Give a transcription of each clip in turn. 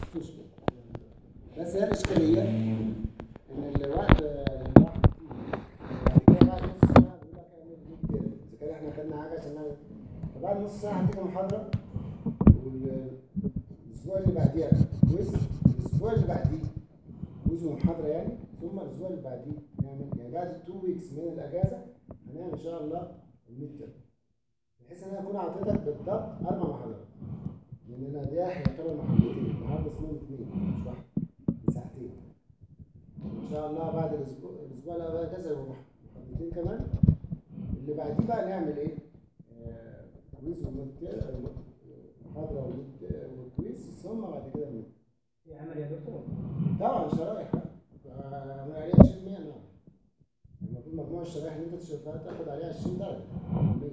مش مشكلة بس هي الإشكالية إن الوقت الواحد يعني كده بعد نص ساعة بيقول لك اعمل 100 ترم إذا كان إحنا خدنا حاجة عشان نعمل فبعد نص ساعة هتيجي محاضرة والأسبوع اللي بعديها كويز الأسبوع اللي بعديه كويز ومحاضرة يعني ثم الأسبوع اللي بعديه نعمل يعني بعد 2 ويكس من الأجازة هنعمل إن شاء الله الميد ترم بحيث إن أنا أكون عطيتك بالضبط أربع محاضرات لأن أنا ده هيعتبر محاضرتين النهارده اسمهم اثنين مش واحد بساعتين إن شاء الله بعد الأسبوع الأسبوع اللي بعد كذا يبقى محاضرتين كمان اللي بعديه بقى نعمل إيه؟ آه، كويز وميد محاضرة وميد- وكويز ثم بعد كده الميد في عمل يا دكتور طبعا شرائح بقى من عليها 20 100 نعم المفروض مجموع الشرائح اللي انت تشوفها تاخد عليها 20 درجه 100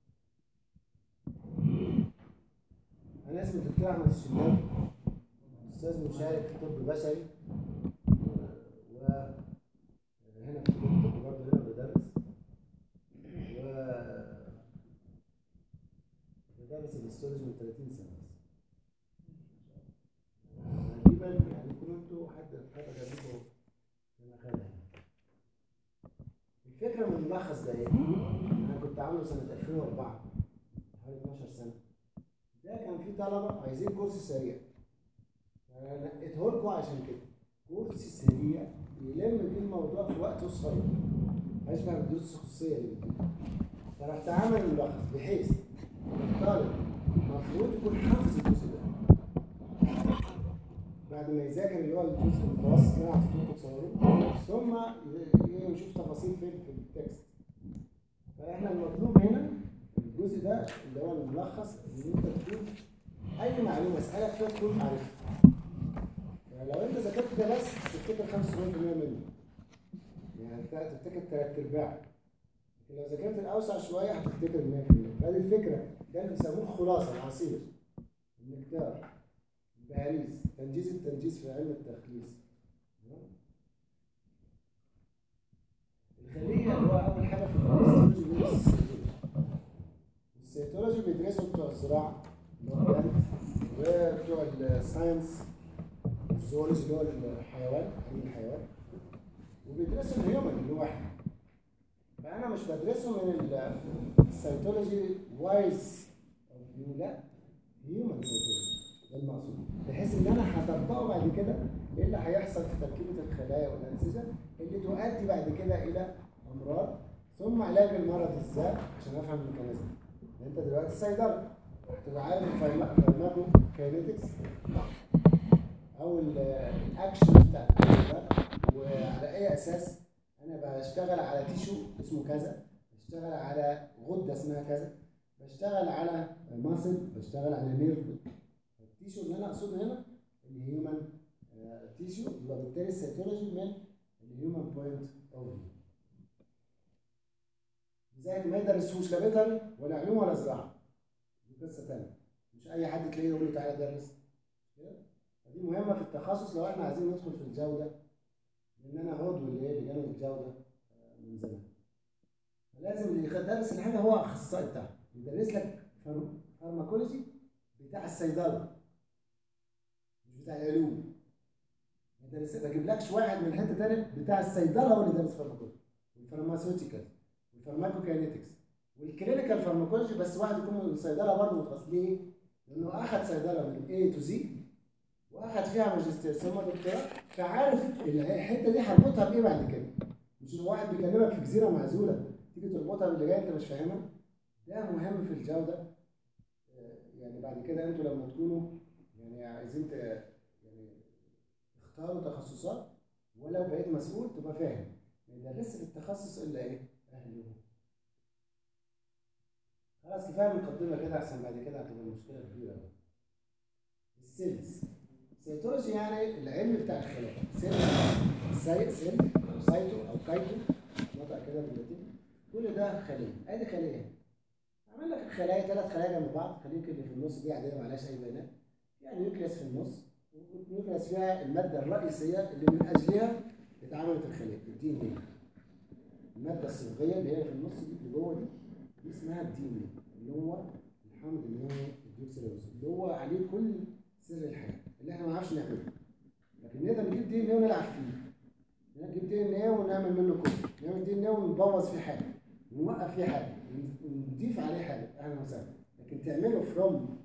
انا اسمي الدكتور احمد الشناوي استاذ مشارك طب بشري و هنا في كليه الطب برضه هنا بدرس و بدرس الهيستولوجي من 30 سنه بس تقريبا يعني كنتوا حد الفترة جابته انا خدها الفكرة من الملخص ده ايه؟ انا كنت عامله سنة 2004 حوالي 12 سنة ده كان فيه طلبة عايزين كورس سريع فانا نقيته لكم عشان كده كورس سريع يلم بيه الموضوع في وقت قصير اشبه بالدروس الخصوصية اللي بتجيبها فرحت عامل الملخص بحيث إن الطالب المفروض يكون حافظ الجزء ده بعد ما يذاكر اللي هو الجزء المتوسط اللي انا حطيته تصوره ثم ي- ي- يشوف تفاصيل فين في التكست فاحنا المطلوب هنا الجزء ده اللي هو الملخص ان انت تكون اي معلومه اسالك فيها تكون عارفها فلو انت ذاكرت ده بس تفتكر 75% منه يعني انت تفتكر ثلاث ارباع لكن لو ذاكرت الاوسع شويه هتفتكر 100% فهذه الفكره ده اللي بيسموه خلاصه العصير النكتار باريس تنجيز التنجيز في علم التخليص الخلية اللي هو أول حاجة في الهيستولوجي بيدرس السيتولوجي السيتولوجي بيدرسوا بتوع الزراعة اللي هو البلد وبتوع الساينس الزولوجي اللي هو الحيوان علم الحيوان وبيدرسوا الهيومن اللي هو احنا فأنا مش بدرسه من السيتولوجي وايز لا هيومن سيتولوجي ده المقصود بحيث ان انا هطبقه بعد كده ايه اللي هيحصل في تركيبه الخلايا والانسجه اللي تؤدي بعد كده الى امراض ثم علاج المرض ازاي عشان افهم الميكانيزم انت دلوقتي صيدله هتبقى عارف الفارماكو كاينيتكس او ال- الاكشن بتاع الدواء ده وعلى اي اساس انا بشتغل على تيشو اسمه كذا بشتغل على غده اسمها كذا بشتغل على ماسل بشتغل على نيرف التيشو اللي انا اقصده هنا الهيومن تيشو يبقى بالتالي السيتولوجي من الهيومن بوينت اوف فيو لذلك ما يدرسوش لا بيطري ولا علوم ولا زراعه دي قصه ثانيه مش اي حد تلاقيه يقول له تعالى درس كده؟ فدي مهمه في التخصص لو احنا عايزين ندخل في الجوده لان انا عضو اللي هي لجان الجوده آه، من زمان فلازم اللي يدرس الحاجه هو اخصائي بتاعها يدرس لك فارم- فارماكولوجي بتاع الصيدله مش بتاع العلوم ما يدرس ما يجيبلكش واحد من حته تانية بتاع الصيدله هو اللي دارس فارماكولوجي والفارماسيوتيكال والفارماكوكاينيتكس والكلينيكال فارماكولوجي بس واحد يكون من الصيدله برضه متخصص ليه؟ لانه اخذ صيدله من A تو Z واخذ فيها ماجستير ثم دكتوراه فعارف الحته دي هربطها بايه بعد كده مش إن واحد بيكلمك في جزيره معزوله تيجي تربطها باللي جاي انت مش فاهمها ده مهم في الجوده آه، يعني بعد كده انتوا لما تكونوا يعني عايزين ت- يعني اختاروا تخصصات ولو بقيت مسؤول تبقى فاهم ما يدرسش في التخصص الا ايه؟ اهله خلاص كفايه مقدمه كده عشان بعد كده هتبقى المشكله كبيره بقى. السيلز سيتولوجي يعني العلم بتاع الخلايا سيل سي سيل او سايتو او كايتو نطق كده باللاتيني كل ده خليه ادي خليه عمل لك الخلايا ثلاث خلايا جنب بعض خليك اللي في النص دي عاديه معلهاش اي بيانات يعني نيوكليس في النص والنيوكليس فيها الماده الرئيسيه اللي من اجلها اتعملت الخليه الدي ان ايه الماده الصبغيه اللي هي في النص دي اللي جوه دي دي اسمها الدي ان ايه اللي هو الحمض النووي الديوكسيريوز اللي هو عليه كل سر الحياه اللي احنا ما نعرفش نعمله ونبوظ فيه حاجه ونوقف فيه حاجه ونضيف عليه حاجه اهلا وسهلا لكن تعمله فروم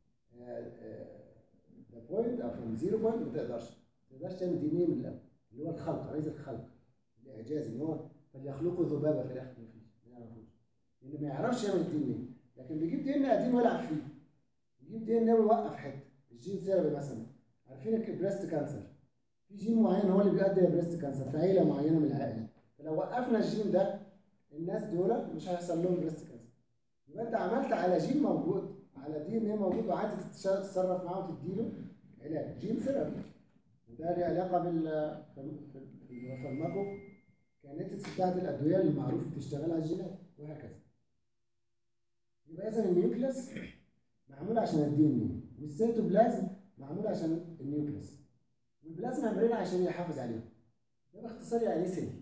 ذا بوينت او فروم زيرو بوينت ما تقدرش ما تقدرش تعمل دي ان من الاول اللي هو الخلق عايز الخلق الاعجاز ان هو فليخلقوا ذبابه في الاخر ما فيش ما يعرفوش لان ما يعرفش يعمل الدي ان لكن بيجيب دي ان قديم ويلعب فيه يجيب دي ان ويوقف حته الجين ثيرابي مثلا عارفين البريست كانسر في جين معين هو اللي بيؤدي لبريست كانسر في عيله معينه من العائله فلو وقفنا الجين ده الناس دول مش هيحصل لهم بريست كانسر يبقى انت عملت على جين موجود على دي ان موجود وقعدت تتصرف معاه وتديله علاج جين ثيرابي وده له علاقه بال في الفارماكو كانتكس بتاعت الادويه اللي معروف بتشتغل على الجينات وهكذا يبقى اذا النيوكليس معمول عشان الدي ان والسيتوبلازم معمول عشان النيوكليس والبلازما ممبرين عشان يحافظ عليهم ده باختصار يعني ايه سيل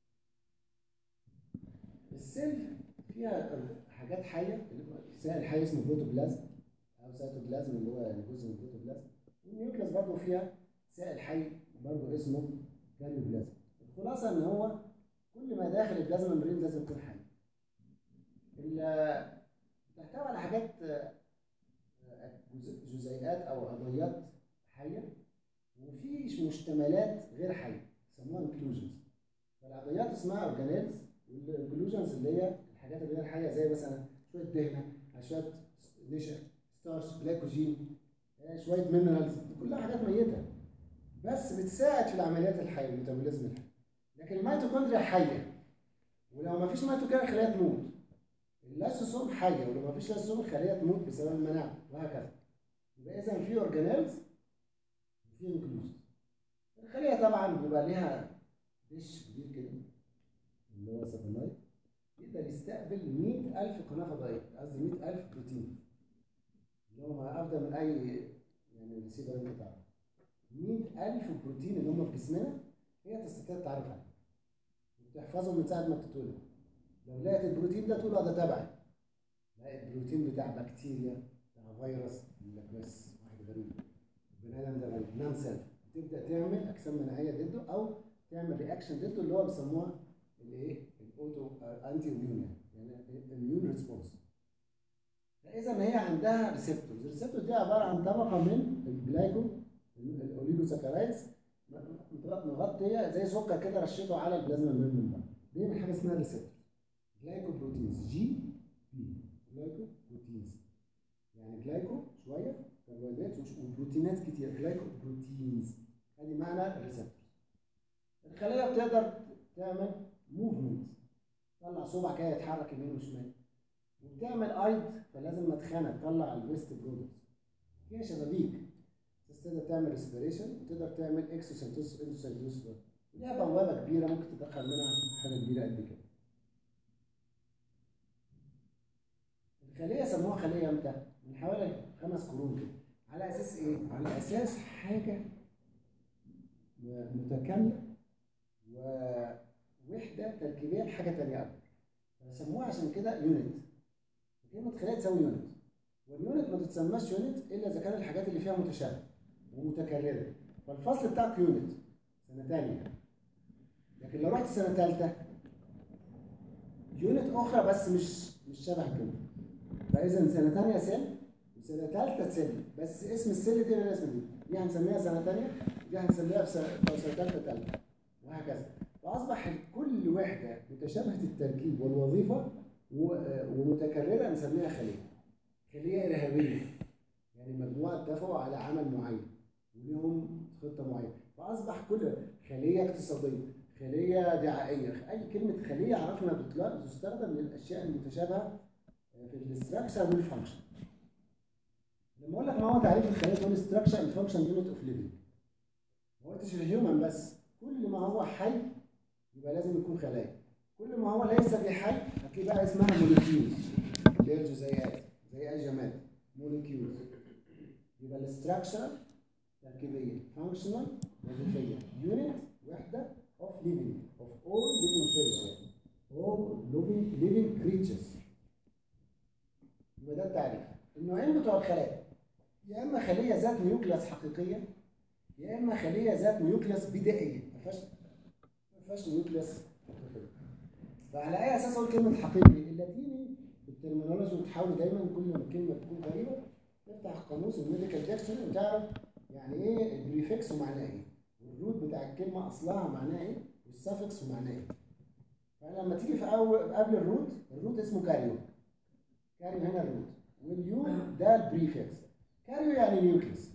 السيل فيها حاجات حيه سائل حي اسمه بروتوبلازم او سيتوبلازم اللي هو جزء من البروتوبلازم والنيوكليس برضه فيها سائل حي برضه اسمه كاريوبلازم الخلاصه ان هو كل ما داخل البلازما ممبرين لازم يكون حي بتحتوي على حاجات جزيئات او عضويات حيه وفي مشتملات غير حيه يسموها انكلوجنز فالعضويات اسمها اورجانيلز والانكلوجنز اللي هي الحاجات الغير حيه زي مثلا شويه دهنه شويه نشا ستارش جلايكوجين شويه مينرالز دي كلها حاجات ميته بس بتساعد في العمليات الحيه الميتابوليزم الحي لكن الميتوكوندريا حيه ولو ما فيش ميتوكوندريا الخليه تموت اللاسوسوم حيه ولو ما فيش لاسوسوم الخليه تموت بسبب المناعه وهكذا يبقى اذا في اورجانيلز وفي انكلوجنز الخليه طبعا بيبقى ليها دش كبير كده اللي هو ساتلايت يقدر يستقبل 100000 قناه فضائيه قصدي 100000 بروتين اللي هو افضل من اي يعني ريسيفر انت تعرفه 100000 بروتين اللي هم في جسمنا هي تستطيع التعرف عليه وتحفظهم من ساعه ما بتتولد لو لقيت البروتين ده تقول ده تبعي لقيت البروتين بتاع بكتيريا بتاع فيروس يقول لك بس واحد غريب البني ادم ده غريب نان سيلف تبدا تعمل اجسام مناعيه ضده او تعمل رياكشن ضده اللي هو بيسموها الايه الاوتو انتي اميون يعني اميون ريسبونس فاذا هي عندها ريسبتورز الريسبتور دي عباره عن طبقه من الجلايكو الاوليجوساكرايدز مغطيه زي سكر كده رشيته على البلازما ميمبرين ده دي من حاجه اسمها ريسبتور جلايكو بروتينز جي بي جلايكو بروتينز يعني جلايكو شويه كربوهيدرات وبروتينات كتير جلايكو بروتينز ادي معنى الريسبتور الخليه بتقدر تعمل موفمنت تطلع صبع كده يتحرك يمين وشمال وبتعمل ايد فلازم مدخنه تطلع الويست برودكت فيها شبابيك بس تقدر تعمل ريسبيريشن وتقدر تعمل اكسوسيتوس اندوسيتوس ليها بوابه كبيره ممكن تدخل منها حاجه كبيره قد كده الخليه سموها خليه امتى؟ من حوالي خمس قرون كده على اساس ايه؟ على اساس حاجه متكامله ووحده تركيبيه لحاجه ثانيه اكتر فسموها عشان كده يونت كلمه خليه تساوي يونت واليونت ما تتسماش يونت الا اذا كان الحاجات اللي فيها متشابهه ومتكرره فالفصل بتاعك يونت سنه ثانيه لكن لو رحت سنه ثالثه يونت اخرى بس مش مش شبه كده فاذا سنه ثانيه سيل وسنه ثالثه سيل بس اسم السيل دي غير اسم دي دي هنسميها سنه ثانيه دي هنسميها في سنه ثالثه ثالثه وهكذا فاصبح كل وحده متشابهه التركيب والوظيفه ومتكرره نسميها خليه خليه ارهابيه يعني مجموعه اتفقوا على عمل معين وليهم خطه معينه فاصبح كل خليه اقتصاديه خليه دعائيه اي كلمه خليه عرفنا بتستخدم للاشياء المتشابهه في الاستراكشر والفانكشن لما اقول لك ما هو تعريف الخليه تقول استراكشر اند فانكشن يونت اوف ليفنج ما قلتش الهيومن بس كل ما هو حي يبقى لازم يكون خلايا كل ما هو ليس بحي هتلاقي بقى اسمها موليكيولز اللي هي الجزيئات زي اي جماد موليكيولز يبقى الاستراكشر تركيبيه فانكشنال وظيفيه يونت وحده اوف ليفنج اوف اول ليفنج سيلز all living living creatures يبقى ده التعريف النوعين بتوع الخلايا يا اما خليه ذات نيوكلاس حقيقيه يا اما خليه ذات نيوكلاس بدائيه ما فيهاش ما فيهاش نيوكلاس حقيقيه فعلى اي اساس اقول كلمه حقيقي اللاتيني في الترمينولوجي وتحاول دايما كل ما الكلمه تكون غريبه تفتح قاموس الميديكال ديكشنري وتعرف يعني ايه البريفكس ومعناه ايه والروت بتاع الكلمه اصلها معناه ايه والسفكس ومعناه ايه فلما تيجي في اول قبل الروت الروت اسمه كاريو كاريو هنا الروت واليو ده البريفكس كاريو يعني نيوكليس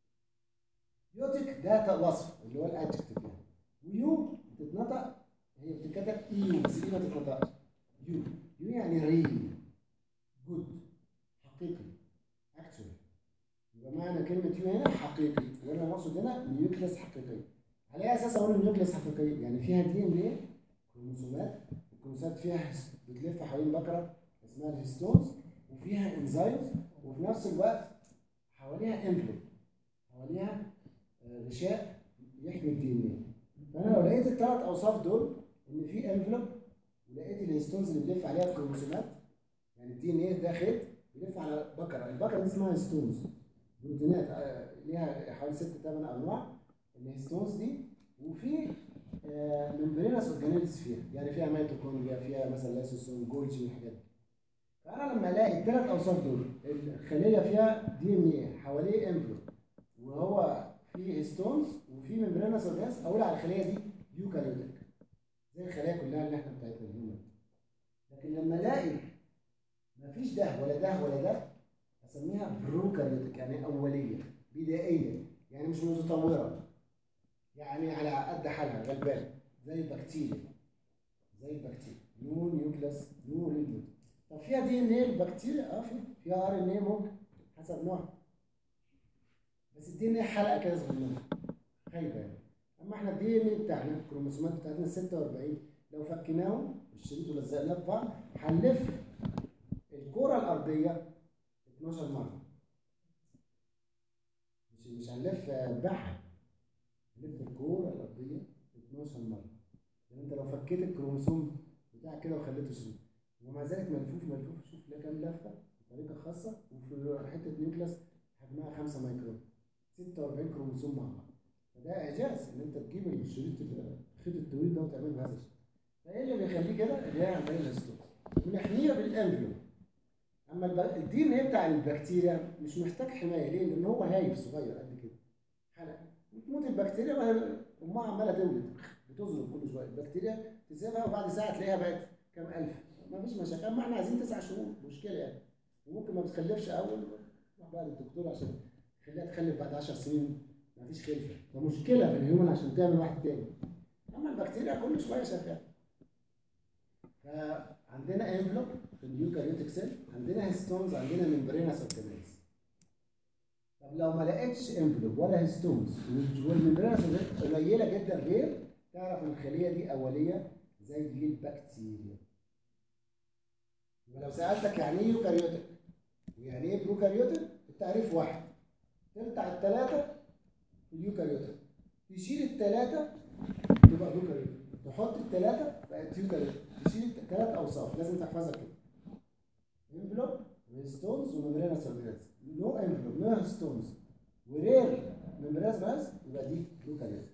يوتيك ده وصف اللي هو الادجكتيف يعني ويو بتتنطق هي بتتكتب ايو بس دي ما تتنطقش يو يو يعني ريل جود حقيقي اكشولي يبقى معنى كلمة يو هنا حقيقي وانا المقصود هنا نيوكليس حقيقي على اي اساس اقول نيوكليس حقيقي يعني فيها دي ان ايه كروموسومات الكروموسومات فيها بتلف حوالين بكره اسمها الهيستونز وفيها انزيمز وفي نفس الوقت حواليها انفلوب حواليها غشاء يحمي الدي ان ايه فانا لو لقيت الثلاث اوصاف دول ان في انفلوب ولقيت الهيستونز اللي بيلف عليها الكروموسومات يعني الدي ان ايه ده خيط بيلف على بكره البكره دي اسمها هيستونز بروتينات ليها حوالي ست ثمان انواع الهيستونز دي وفي ممبرينس اورجانيلز فيها يعني فيها ميتوكوندريا فيها مثلا لاسوسوم جولجي والحاجات دي فانا لما الاقي الثلاث اوصاف دول الخليه فيها دي ان ايه حواليه انفلوب وهو في هيستونز وفي ممبرينس اورجانيلز اقول على الخليه دي يوكاريوتيك زي الخلايا كلها اللي احنا بتاعتنا الهيومن لكن لما الاقي مفيش ده ولا ده ولا ده اسميها بروكاريوتيك يعني اوليه بدائيه يعني مش متطوره يعني على قد حالها غلبان زي البكتيريا زي البكتيريا نو نيوكلاس نو ريبوت طب فيها دي ان ايه البكتيريا اه فيها فيها ار ان ايه ممكن حسب نوعها بس الدي ان ايه حلقه كده صغيره خايبه يعني اما احنا الدي ان ايه بتاعنا الكروموسومات بتاعتنا 46 لو فكيناهم الشريط ولزقناه في بعض هنلف الكره الارضيه 12 مره مش مش هنلف بحر هنلف الكره الارضيه 12 مره يعني انت لو فكيت الكروموسوم بتاعك كده وخليته شريط ومع ذلك ملفوف ملفوف شوف له كام لفه بطريقه خاصه وفي حته نيوكلاس حجمها 5 مايكرون 46 كروموسوم مع بعض فده اعجاز ان انت تجيب الشريط الخيط الطويل ده وتعمله بهذا الشكل فايه اللي بيخليه كده اللي هي عمليه الهستوز ونحميها بالانفلو اما الدي ان ايه بتاع البكتيريا مش محتاج حمايه ليه؟ لان هو هايف صغير قد كده حلقه وتموت البكتيريا امها عماله تولد بتظلم كل شويه البكتيريا تسيبها وبعد ساعه تلاقيها بقت كام الف ما فيش مشاكل اما احنا عايزين تسع شهور مشكله يعني وممكن ما بتخلفش اول روح بقى للدكتور عشان خليها تخلف بعد 10 سنين ما فيش خلفه فمشكله في الهيومن عشان تعمل واحد تاني اما البكتيريا كل شويه شغاله فعندنا انفلوب في اليوكاريوتيك سيل عندنا هيستونز عندنا ممبرينس اورجانيز طب لو ما لقيتش انفلوب ولا هيستونز والممبرينس قليله جدا غير تعرف ان الخليه دي اوليه زي البكتيريا يبقى لو سالتك يعني ايه يوكاريوتيك ويعني ايه بروكاريوتيك التعريف واحد تقطع الثلاثه في اليوكاريوتيك تشيل الثلاثه تبقى بروكاريوتيك تحط الثلاثه بقت يوكاريوتيك تشيل الثلاث اوصاف لازم تحفظها كده انفلوب وهيستونز وممبرينس اورجانيز نو انفلوب نو هيستونز ورير ممبرينس بس يبقى دي بروكاريوتيك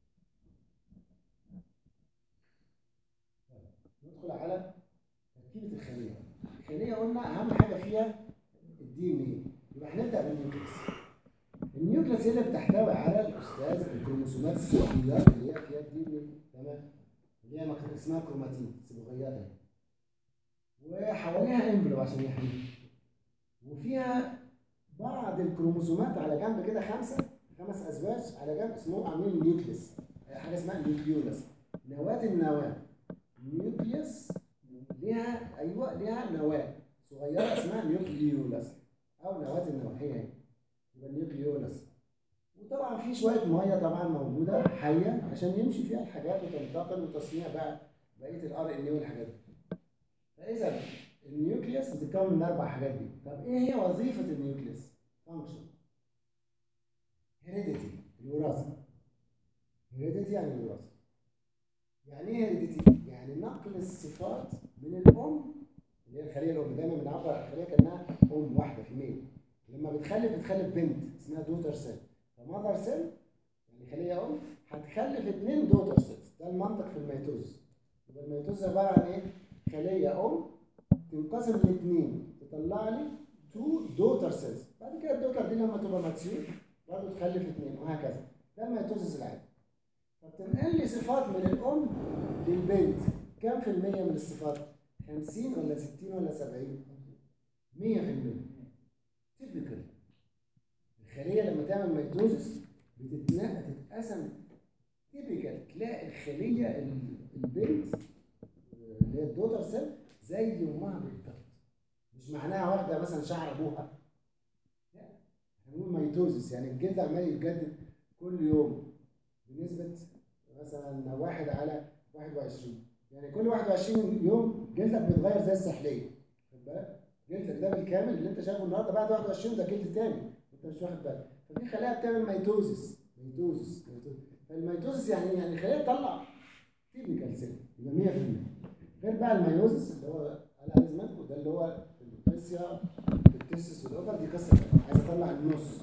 ندخل على تركيبه الخليه الخليه قلنا اهم حاجه فيها الدي ان ايه يبقى هنبدا بالنيوكليس النيوكليس هي اللي بتحتوي على الاستاذ الكروموسومات الصغيرات اللي هي فيها الدي ان ايه تمام اللي هي اسمها كروماتين صبغيات اهي وحواليها انفلوب عشان يحميها وفيها بعض الكروموسومات على جنب كده خمسه خمس ازواج على جنب اسمهم عاملين نيوكليس حاجه اسمها نيوكليولس نواه النواه نيوكليوس ليها ايوه ليها نواه صغيره اسمها نيوكليولس او نواه النواه هي هي يبقى نيوكليولس وطبعا في شويه ميه طبعا موجوده حيه عشان يمشي فيها الحاجات وتنتقل وتصنيع بقى بقيه الار ان اي والحاجات دي فاذا النيوكليوس بتتكون من اربع حاجات دي طب ايه هي وظيفه النيوكليوس فانكشن هيريديتي الوراثه هيريديتي يعني الوراثه يعني ايه هيريديتي يعني نقل الصفات من الام اللي هي الخليه الام دايما بنعبر عن الخليه كانها ام واحده في ميل لما بتخلف بتخلف بنت اسمها دوتر سيل فماذر سيل يعني خليه ام هتخلف اثنين دوتر سيلز ده المنطق في الميتوز يبقى الميتوزس عباره عن ايه؟ خليه ام تنقسم لاثنين تطلع لي تو دوتر سيلز بعد كده الدوتر دي لما تبقى ماتيور برضه تخلف اثنين وهكذا ده الميتوزس العادي فبتنقل لي صفات من الام للبنت كم في المية من الصفات؟ 50 ولا 60 ولا 70 100% تيبيكال الخليه لما تعمل ميتوزس بتتنقل تتقسم تيبيكال تلاقي الخليه ال- البنت اللي هي الدوتر سيل زي امها بالظبط مش معناها واخده مثلا شعر ابوها لا احنا بنقول ميتوزس يعني الجلد عمال يتجدد كل يوم بنسبه مثلا واحد على 21 يعني كل 21 يوم جلدك بيتغير زي السحليه خد بالك جلدك ده بالكامل اللي انت شايفه النهارده بعد 21 ده جلد تاني انت مش واخد بالك ففي خلايا بتعمل ميتوزس ميتوزس ميتوزس فالميتوزس يعني يعني خليه تطلع تيبيكال سيل يبقى 100% غير بقى الميوزس اللي هو قال عليه زمان وده اللي هو الفيسيا التستس والاوفر دي قصه تانية. عايز اطلع النص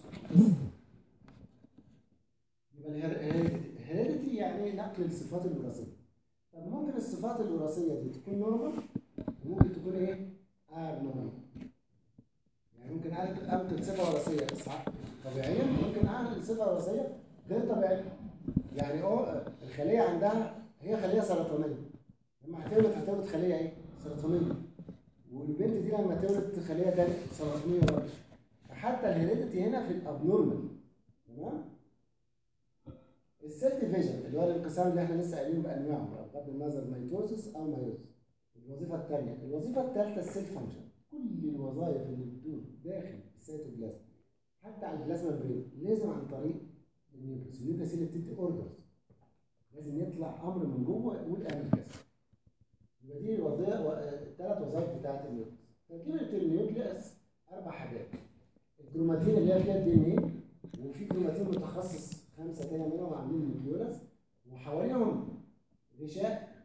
يبقى الهيريديتي يعني نقل الصفات الوراثيه طب ممكن الصفات الوراثيه دي تكون نورمال وممكن تكون ايه؟ ابنورمال يعني ممكن أنقل انقل صفه وراثيه صح طبيعيه ممكن انقل صفه وراثيه غير طبيعيه يعني اه الخليه عندها هي خليه سرطانيه لما هتولد هتولد خليه ايه؟ سرطانيه والبنت دي لما تولد خليه تانية سرطانيه برضه فحتى الهيريديتي هنا في الابنورمال تمام؟ السيل ديفيجن اللي هو الانقسام اللي احنا لسه قايلينه بانواعه بغض النظر ميتوزس او مايوزس الوظيفه الثانيه الوظيفه الثالثه السيل فانكشن كل الوظائف اللي بتدور داخل السيتوبلازم حتى على البلازما برين لازم عن طريق النيوكليس النيوكليس هي اللي بتدي اوردرز لازم يطلع امر من جوه يقول اعمل كذا يبقى دي الوظائف الثلاث وظائف بتاعت النيوكليس تركيبه النيوكليس اربع حاجات الكروماتين اللي هي فيها الدي ان ايه وفي كروماتين متخصص خمسه كده منهم عاملين نيوكليولاس وحواليهم غشاء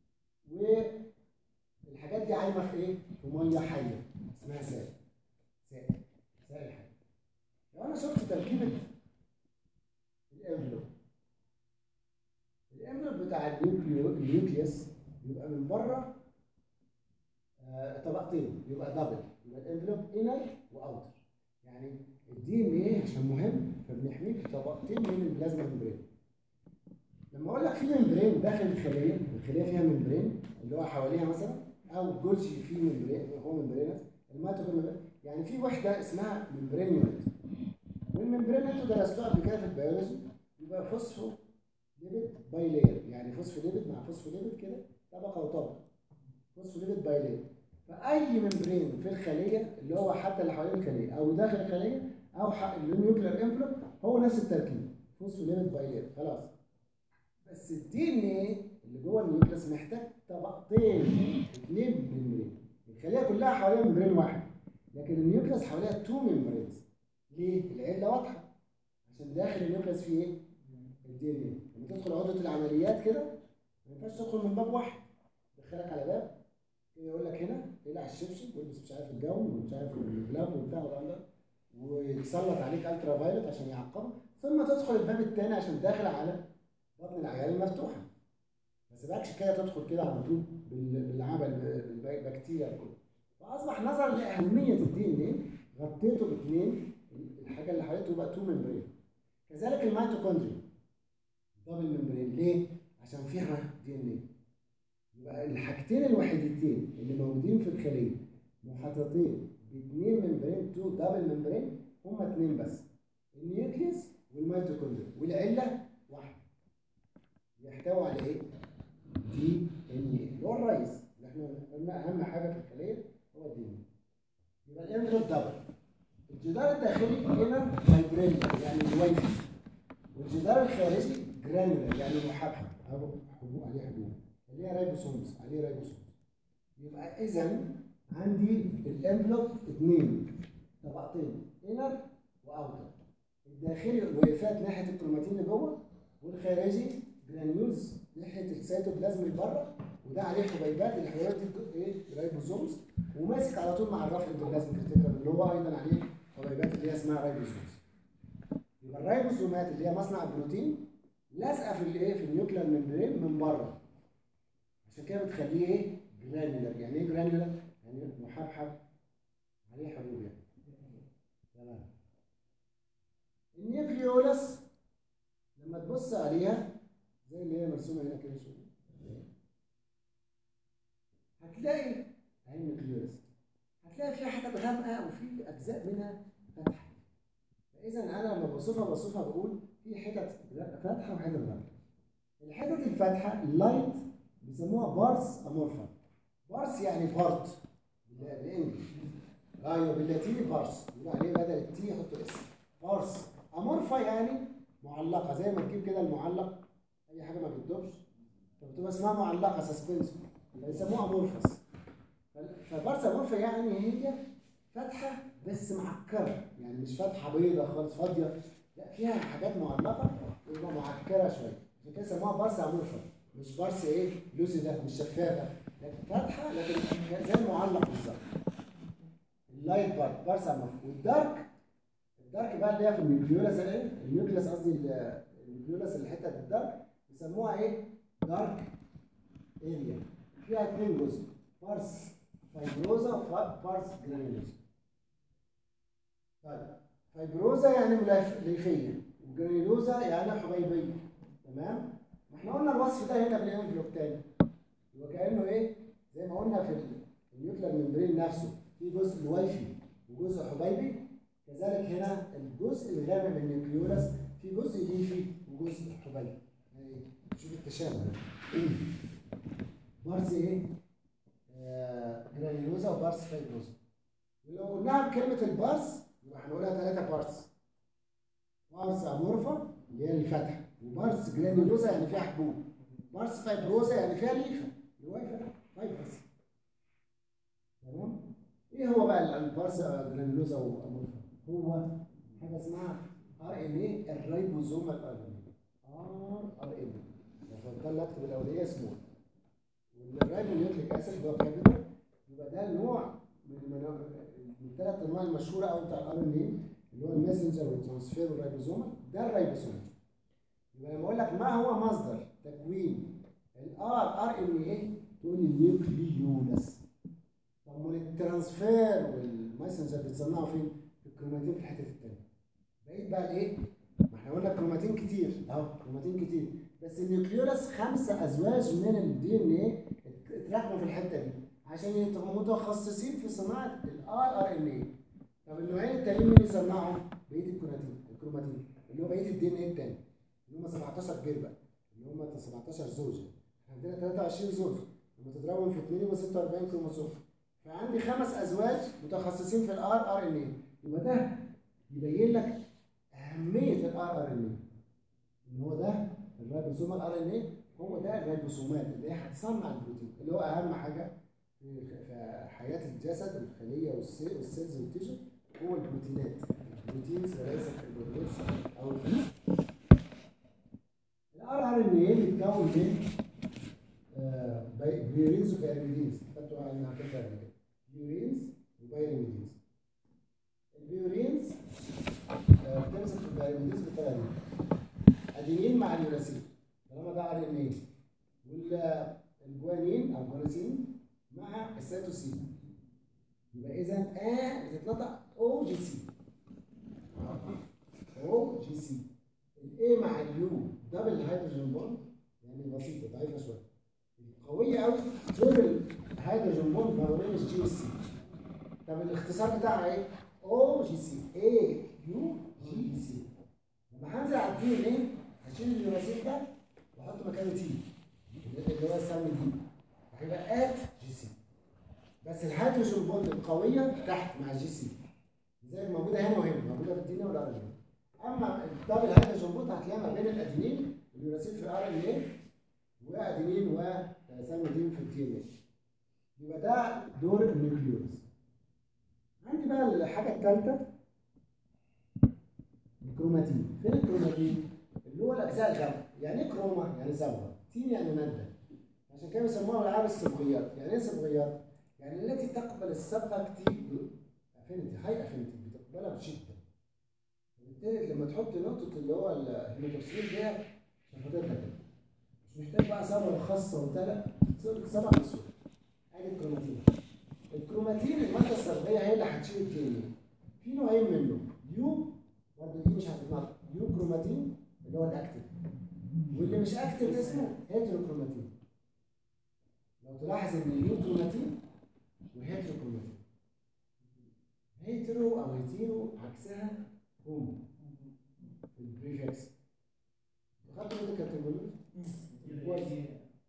والحاجات دي عايمه في ايه؟ في ميه حيه اسمها سائل سائل سائل حي لو انا شفت تركيبه الانفلوب الانفلوب بتاع النيوكليو النيوكليوس بيبقى من بره آه طبقتين يبقى دبل يبقى الانفلوب انر واوتر يعني الدي ان ايه عشان مهم فبنحميه بطبقتين من البلازما ممبرين لما اقول لك في ممبرين داخل الخليه الخليه فيها ممبرين اللي هو حواليها مثلا او جولجي فيه ممبرين هو ممبرينس الميتوكوندريا يعني في وحده اسمها ممبرين يونت والممبرين انتوا درستوها قبل كده في البيولوجي يبقى فوسفو ليبيد باي لاير يعني فوسفو ليبيد مع فوسفو ليبيد كده طبقه وطبقه فوسفو ليبيد باي لاير فاي ممبرين في الخليه اللي هو حتى اللي حوالين الخليه او داخل الخليه او النيوكلير انفلوب هو نفس التركيب فوسفوليبيد بايلير خلاص بس الدي ان ايه اللي جوه النيوكليس محتاج طبقتين اثنين ممبرين الخليه كلها حواليها ممبرين واحد لكن النيوكليس حواليها تو ممبرينز ليه؟ العله واضحه عشان داخل النيوكليس فيه ايه؟ الدي ان ايه لما تدخل عضله العمليات كده ما ينفعش تدخل من باب واحد دخلك على باب كده يقول لك هنا اقلع الشبشب والبس مش عارف الجو ومش عارف الجلاف وبتاع والكلام ده ويتسلط عليك الترا فايلوت عشان يعقمك ثم تدخل الباب الثاني عشان داخل على بطن العيال المفتوحه ما سيبكش كده تدخل كده على طول بالعمل بالبكتيريا كله فاصبح نظرا لاهميه الدي ان ايه غطيته باثنين الحاجه اللي حواليه تبقى تو ممبرين كذلك الميتوكوندريا دبل ممبرين ليه؟ عشان فيها دي ان ايه يبقى الحاجتين الوحيدتين اللي موجودين في الخليه محاطتين باثنين ممبرين تو دبل ممبرين هما اثنين بس النيوكليوس والميتوكوندريا والعله واحده يحتوي على ايه؟ دي ان ايه اللي هو الرئيس اللي احنا قلنا اهم حاجه في الخليه هو الدي ان يبقى الانفلوب دبل الجدار الداخلي هنا فايبريلا يعني الوايفي والجدار الخارجي جرانولا يعني محبحب او حبوب عليه حبوب اللي هي رايبوسومز عليه رايبوسومز يبقى اذا عندي الانفلوب اثنين طبقتين انر واوتر الداخلي الويفات ناحيه الكروماتين اللي جوه والخارجي جرانيولز ناحيه السيتوبلازم اللي بره وده عليه حبيبات الحبيبات دي ايه رايبوزومز وماسك على طول مع الرفع البلازم كريتيكال اللي هو ايضا عليه حبيبات اللي هي اسمها رايبوزومز يبقى الرايبوزومات اللي هي مصنع البروتين لازقه في الايه في النيوكلير ممبرين من بره عشان كده بتخليه ايه؟ جرانيولر يعني ايه جرانيولر؟ يعني محبحب عليه حبوب يعني تمام النيوكليولس لما تبص عليها زي اللي هي مرسومه هنا كده شوف هتلاقي اهي النيوكليولس هتلاقي فيها حتت غامقه وفي اجزاء منها فاتحه فاذا انا لما بوصفها بوصفها بقول في حتت فاتحه وحتت غامقه الحتت الفاتحه اللايت بيسموها بارس امورفا بارس يعني بارت بالانجلش ايوه باللاتيني بارس يقول عليه بدل التي يحطوا اس بارس امورفا يعني معلقه زي ما تجيب كده المعلق اي حاجه ما بتدوبش فبتبقى اسمها معلقه سسبنس فيسموها امورفس فبارس امورفا يعني هي فاتحه بس معكره يعني مش فاتحه بيضه خالص فاضيه لا فيها حاجات معلقه وتبقى معكره شويه عشان كده سموها بارس امورفا مش بارس ايه لوسي ده مش شفافه لكن فاتحه لكن زي المعلق بالظبط اللايت بارت بارس امورفا والدارك الدارك بقى اللي هي في النيوكليولاس ايه النيوكليوس قصدي النيوكليولاس الحته الدارك بيسموها ايه دارك اريا فيها اثنين جزء بارس فايبروزا وبارس جرانيولوزا طيب فايبروزا يعني مليفيه وجرانيولوزا يعني حبيبيه تمام ما احنا قلنا الوصف ده هنا في الانفلوب تاني يبقى كانه ايه زي ما قلنا في النيوكلير ممبرين نفسه في جزء لويفي وجزء حبيبي كذلك هنا الجزء الغامق من النيوكليولاس في جزء ليفي وجزء حبيبي يعني شوف التشابه بارس ايه؟ آه جرانيولوزا وبارس فايبروزا ولو قلناها بكلمة البارس يبقى هنقولها ثلاثة بارس بارس امورفا اللي هي الفتحة وبارس جرانيولوزا يعني فيها حبوب بارس فايبروزا يعني فيها ليفة اللي هو فايبرس تمام؟ ايه هو بقى البارس جرانيولوزا وامورفا؟ هو حاجة اسمها ار ان ايه الريبوزوم الار ان ار ار ان فضل اكتب الاوليه سمول والرايبونيوكليك اسيد اللي هو كابيتال يبقى ده نوع من من الثلاث انواع المشهوره قوي بتاع الار ان اي اللي هو الماسنجر والترانسفير والرايبوزوم ده الرايبوزوم يبقى لما اقول لك ما هو مصدر تكوين الار ار ان اي تقول لي النيوكليولس طب امال الترانسفير والماسنجر بيتصنعوا فين؟ في الكروماتين في الحته الثانيه بقيت بقى الايه؟ ما احنا قلنا كروماتين كتير اهو كروماتين كتير بس النيوكليولس خمسه ازواج من الدي ان ايه اتراكموا في الحته دي عشان يبقوا متخصصين في صناعه الار ار ان اي طب النوعين التانيين مين يصنعهم؟ بقيه الكروماتين الكروماتين اللي هو بقيه الدي ان ايه التاني اللي هم 17 جير بقى اللي هم 17 زوج عندنا 23 زوج لما تضربهم في 2 يبقى 46 كروموسوم فعندي خمس ازواج متخصصين في الار ار ان اي يبقى ده يبين لك اهميه الار ار ان اي ان هو ده الريبوسوم الار ان اي هو ده الريبوسومات اللي هي هتصنع البروتين اللي هو اهم حاجه في حياه الجسد والخليه والسيلز والتيشو هو البروتينات البروتينز وليس الكربوهيدرات او الفاتس الار ار ان اي بيتكون من بيورينز وبيرميدينز خدتوا عنها فكره قبل كده بيورينز وبيرميدينز البيورينز بتمسك في البيرميدينز بالطريقه دي ادينين مع اليوراسين طالما ده ار ان اي والجوانين او جوانسين مع السيتوسين يبقى اذا ا بتتنطق او جي سي او جي سي الاي مع اليو دبل هيدروجين بوند يعني بسيطه ضعيفه شويه قويه قوي تريبل هيدروجين بوند ما بين الجي والسي طب الاختصار بتاعها ايه؟ او جي سي اي يو جي سي لما هنزل على الدي ان ايه هشيل اليوراسيل ده واحط مكانه تي اللي هو السم دي هيبقى ات جي سي بس الهيدروجين بوند القويه تحت مع الجي سي زي موجوده هنا وهنا موجوده في الدي ان والار ان اما الدبل هيدروجين بوند هتلاقيها ما بين الادينين اليوراسيل في الار ان ايه وادينين وسامدين في الدي ان ايه يبقى ده دور النيوكليوس عندي بقى الحاجه الثالثه الكروماتين فين الكروماتين اللي هو الاجزاء الغامقه يعني ايه كروما يعني صبغه تين يعني ماده عشان كده بيسموها العاب الصبغيات يعني ايه صبغيات يعني التي تقبل الصبغه كتير افينيتي هاي افينيتي بتقبلها بشده وبالتالي لما تحط نقطه اللي هو الهيماتوكسين دي شفتها كده مش محتاج بقى صبغه خاصه وبتاع لا سبع فصول ادي الكروماتين الكروماتين الماده الصبغيه هي اللي هتشيل الدي ان ايه في نوعين منه يو برضه دي مش هتتنطق يو كروماتين اللي هو الاكتف واللي مش اكتف اسمه هيتروكروماتين لو تلاحظ ان اليو كروماتين وهيتروكروماتين هيترو او هيتيرو عكسها هومو في البريفكس خدتوا بالك الكاتيجوري كويس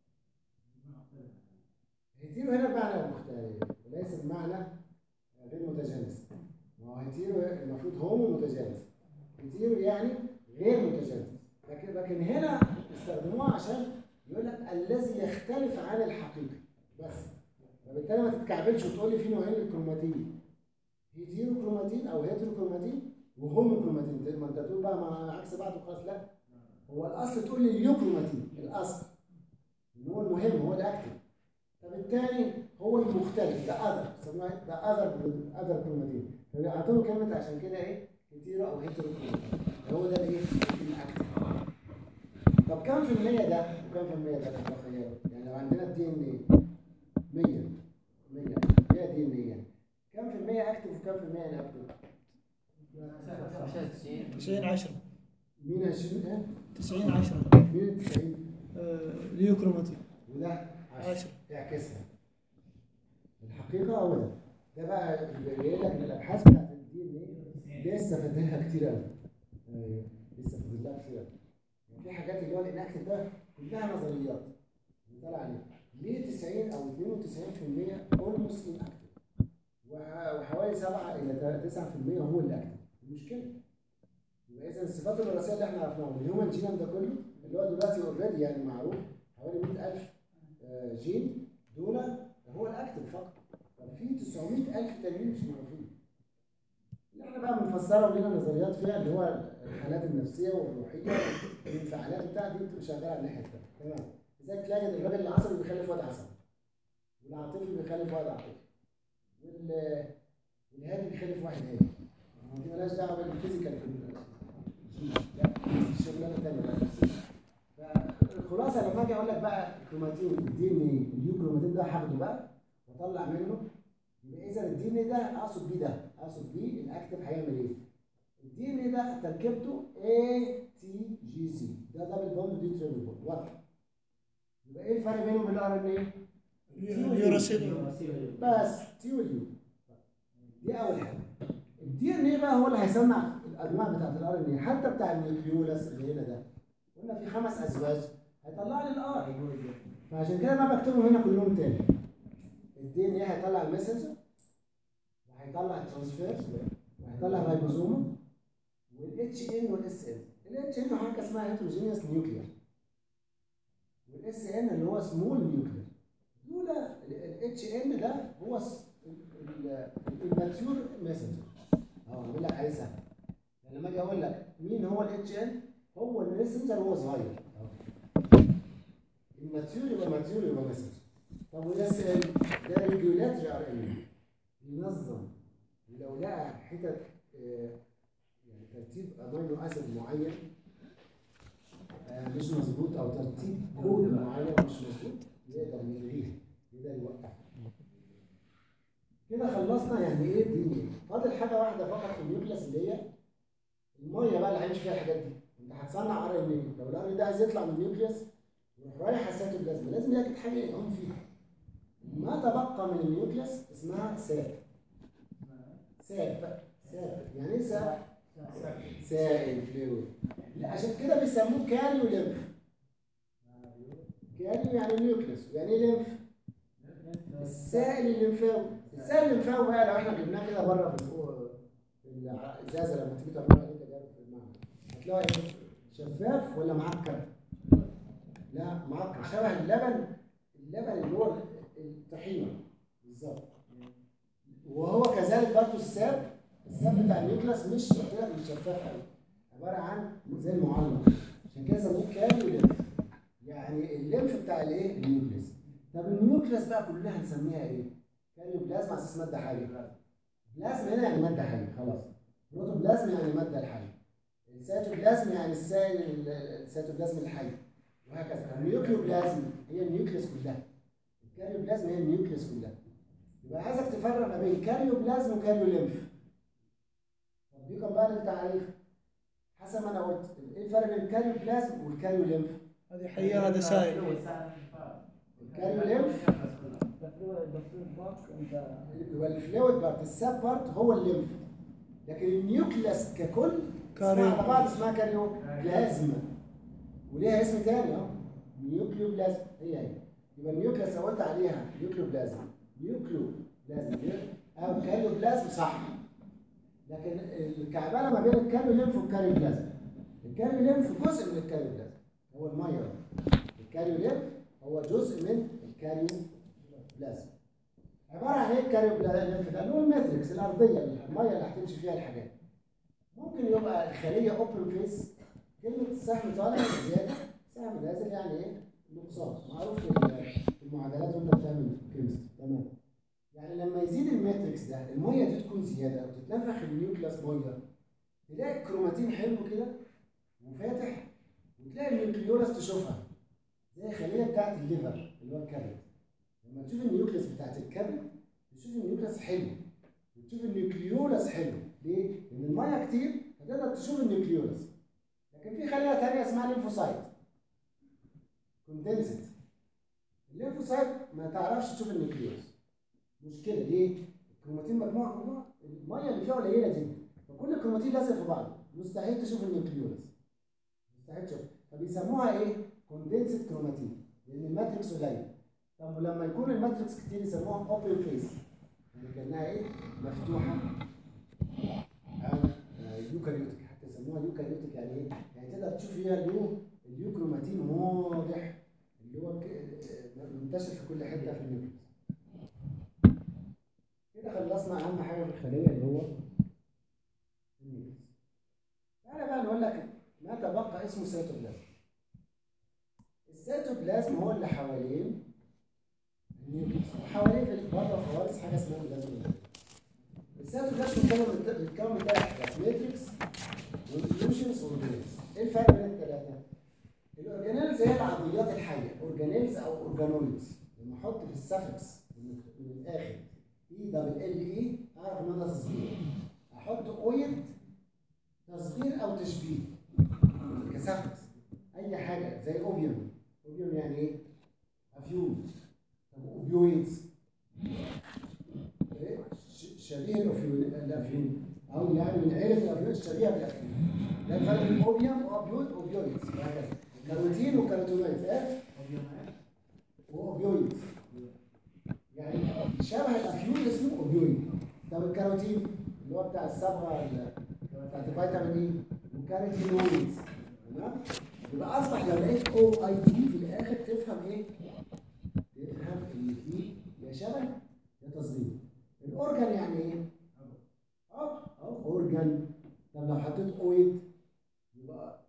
هيتيرو هنا بمعنى مختلف وليس بمعنى غير متجانس ما هو هيتيرو المفروض هومو متجانس هيتيرو يعني غير متجانس لكن لكن هنا استخدموها عشان يقول لك الذي يختلف عن الحقيقه بس فبالتالي ما تتكعبلش وتقول لي في نوعين للكروماتين هيتيرو كروماتين او هيترو كروماتين وهومو كروماتين ما انت تقول بقى مع عكس بعض وخلاص لا هو الاصل تقول لي اليو كروماتين الاصل ان هو المهم هو الاكتف طب الثاني هو المختلف ده اذر سموها ده اذر اذر كروماتين فبيعطوا كلمه عشان كده ايه هيتيرو او هيترو كروماتين هو ده الايه الاكتف طب كم في المية ده وكم في المية ده تتخيلوا يعني لو عندنا الدي ان ايه 100 100 100 دي ان ايه كم في المية اكتف وكم في المية انكتف 90 10 مين 20 ها 90 10 مين ال 90 ليوكروماتين وده 10 10 تعكسها الحقيقة هو ده ده بقى اللي بيقول لك ان الابحاث بتاعت الدي ان ايه لسه فاضلها كتير قوي ايوه لسه فاضلها كتير قوي في حاجات اللي هو الانكتف ده كلها نظريات بيطلع عليها ليه 90 او 92% اولموست انكتف وحوالي 7 الى 9% هو اللي اكتف المشكله يبقى اذا الصفات الوراثيه اللي احنا عرفناها الهيومن جينوم ده كله اللي هو دلوقتي اوريدي يعني معروف حوالي 100000 آه، جين دول هو الاكتف فقط طب في 900000 تانيين مش معروفين اللي احنا بقى بنفسرها ولينا نظريات فيها اللي هو الحالات النفسيه والروحيه والانفعالات بتاعتي دي بتبقى شغاله على الناحيه الثانيه تمام لذلك تلاقي ان الراجل العصبي بيخلف واد عصبي والعاطفي بيخلف واد عاطفي وال والهادي بيخلف واحد هادي ما هو دي مالهاش دعوه بالفيزيكال لا دي شغلانه ثانيه بقى فالخلاصه لما اجي اقول لك بقى الكروماتين الدي ان ايه اليو كروماتين ده هاخده بقى واطلع منه يبقى اذا الدي ان ايه ده اقصد بيه ده اقصد بيه الاكتف هيعمل ايه؟ الدي ان ايه ده تركيبته اي تي جي سي ده دبل بوند دي تريبل بوند واضح يبقى ايه الفرق بينهم الار ان ايه؟ اليوراسيل بس تي واليو دي اول حاجه الدي ان ايه بقى هو اللي هيصنع الانواع بتاعت الار ان ايه حتى بتاع النيوكليولاس اللي هنا ده قلنا في خمس ازواج هيطلع لي الار فعشان كده ما بكتبهم هنا كلهم تاني الدي ان ايه هيطلع المسنجر وهيطلع الترانسفير وهيطلع الرايبوزوم والاتش ان والاس ان الاتش ان حاجه اسمها هيتروجينيوس نيوكلير والاس ان اللي هو سمول نيوكلير دول الاتش ان ده هو الماتيور ماسنجر اه اعمل لك عليه سهل يعني لما اجي اقول لك مين هو الاتش ان هو الماسنجر وهو صغير الماتيور يبقى ماتيور يبقى ماسنجر طب والاس ان ده ريجولاتري ار ان ينظم ولو لقى حتت آه، يعني ترتيب امينو اسيد معين آه، مش مظبوط او ترتيب كود معين مش مظبوط يقدر يلغيه يقدر يوقفه كده خلصنا يعني ايه دي ان ايه فاضل حاجه واحده فقط في النيوكليس اللي هي الميه بقى اللي هيمشي فيها الحاجات دي انت هتصنع ار ان ايه طب الار ان ده عايز يطلع من النيوكليس يروح رايح على السيتوبلازم لازم يجد حاجه يقوم فيها ما تبقى من النيوكليس اسمها ساب ساب ساب يعني ايه ساب سائل فلويد عشان كده بيسموه كاريو ليمف كاريو يعني نيوكليس يعني ايه ليمف السائل الليمفاوي السائل الليمفاوي بقى لو احنا جبناه كده بره في الفوق في الازازه لما تيجي تعملوا عليه تجارب في المعمل هتلاقوا ايه شفاف ولا معكر لا معكر شبه اللبن اللبن اللي هو الطحينه بالظبط وهو كذلك برضه الساب الساب بتاع النيوكلاس مش قلت لك مش شفاف قوي عباره عن زي المعلق عشان كده سموه كاريو ليمف يعني الليمف بتاع الايه النيوكليس طب النيوكليس بقى كلها نسميها ايه كاريو بلازما على اساس ماده حيه بلازما هنا يعني ماده حيه خلاص بروتوبلازم يعني الماده الحيه السيتوبلازم يعني السائل السيتوبلازم الحي وهكذا النيوكليوبلازم هي النيوكليس كلها الكاريوبلازم هي النيوكليس كلها يبقى عايزك تفرق ما بين كاريوبلازم وكاريوليمف تطبيقا بقى للتعريف حسب ما انا قلت ايه الفرق بين الكاريوبلازم والكاريوليمف هذه حية هذا سائل الكاريوليمف يبقى الفلويد بارت الساب بارت هو الليمف لكن النيوكليس ككل كاريو. اسمها على بعض اسمها كاريوبلازم وليها اسم تاني اهو نيوكليوبلازم هي هي يبقى النيوكليس لو قلت عليها نيوكليوبلازم نيوكليوبلازم او كاريوبلازم صح لكن الكعبله ما بين الكاريوليمف والكاريوبلازم الكاريوليمف جزء من الكاريوبلازم هو الميه الكاريوليمف هو جزء من الكاريوبلازم عباره عن ايه الكاريوبلازم ده اللي هو الماتريكس الارضيه الميه اللي هتمشي فيها الحاجات ممكن يبقى الخليه اوبن فيس كلمه السهم طالع زياده سهم نازل يعني ايه نقصان معروف في ال- في المعادلات وانت بتعمل كيمستري تمام يعني لما يزيد الماتريكس ده الميه دي تكون زياده وتتنفخ النيوكلاس ميه تلاقي الكروماتين حلو كده وفاتح وتلاقي النيوكليولاس تشوفها زي الخليه بتاعت الليفر اللي هو الكبد لما تشوف النيوكليس بتاعت الكبد تشوف النيوكليس حلو وتشوف النيوكليولاس حلو ليه؟ لان الميه كتير فتقدر تشوف النيوكليولاس لكن في خليه ثانيه اسمها ليمفوسايت كوندنسد الليمفوسايت ما تعرفش تشوف النيوكليوس مشكله ليه؟ الكروماتين مجموعه مجموعه الميه اللي فيها قليله جدا فكل الكروماتين لازق في بعضه مستحيل تشوف النيوكليوس مستحيل تشوف فبيسموها ايه؟ كوندنسد كروماتين لان الماتريكس قليل طب ولما يكون الماتريكس كتير يسموها اوبن فيس يعني كانها ايه؟ مفتوحه او آه، يوكاريوتيك حتى يسموها يوكاريوتيك يعني ايه؟ يعني تقدر تشوف فيها اليو اليوكروماتين واضح اللي هو ك- آه، منتشر في كل حته في النيوكليوس كده خلصنا اهم حاجه في الخليه اللي هو النيوكليوس تعالى بقى نقول لك ما تبقى اسمه سيتوبلازم السيتوبلازم هو اللي حوالين النيوكليوس وحوالين في بره خالص حاجه اسمها بلازما السيتوبلازم بيتكون من بيتكون من ثلاث حاجات ماتريكس والانكلوجنز واورجانيلز ايه الفرق بين الثلاثه؟ الاورجانيلز هي العضويات الحيه اورجانيلز او اورجانويدز لما احط في السفكس من من الاخر اي دبل ال اي اعرف ان ده تصغير احط اويد تصغير او تشبيه كسفكس اي حاجه زي اوبيوم اوبيوم يعني ايه؟ افيون طب اوبيويدز إيه؟ ش- شبيه الافيون الافيون او يعني من عيله الافيون الشبيهه بالافيون ده الفرق بين اوبيوم واوبيويد اوبيويدز وهكذا كاروتين وكاروتينويدز ايه؟ واوبيويدز يعني شبه الافيون اسمه اوبيويد طب الكاروتين اللي هو بتاع الصبغه ال- بتاعت الفيتامين اي وكاروتينويدز تمام يبقى اصبح لو لقيت او اي تي في الاخر تفهم ايه؟ تفهم ان في يا شبه يا تصغير الاورجان يعني ايه؟ اه اه اورجان طب لو حطيت اويد يبقى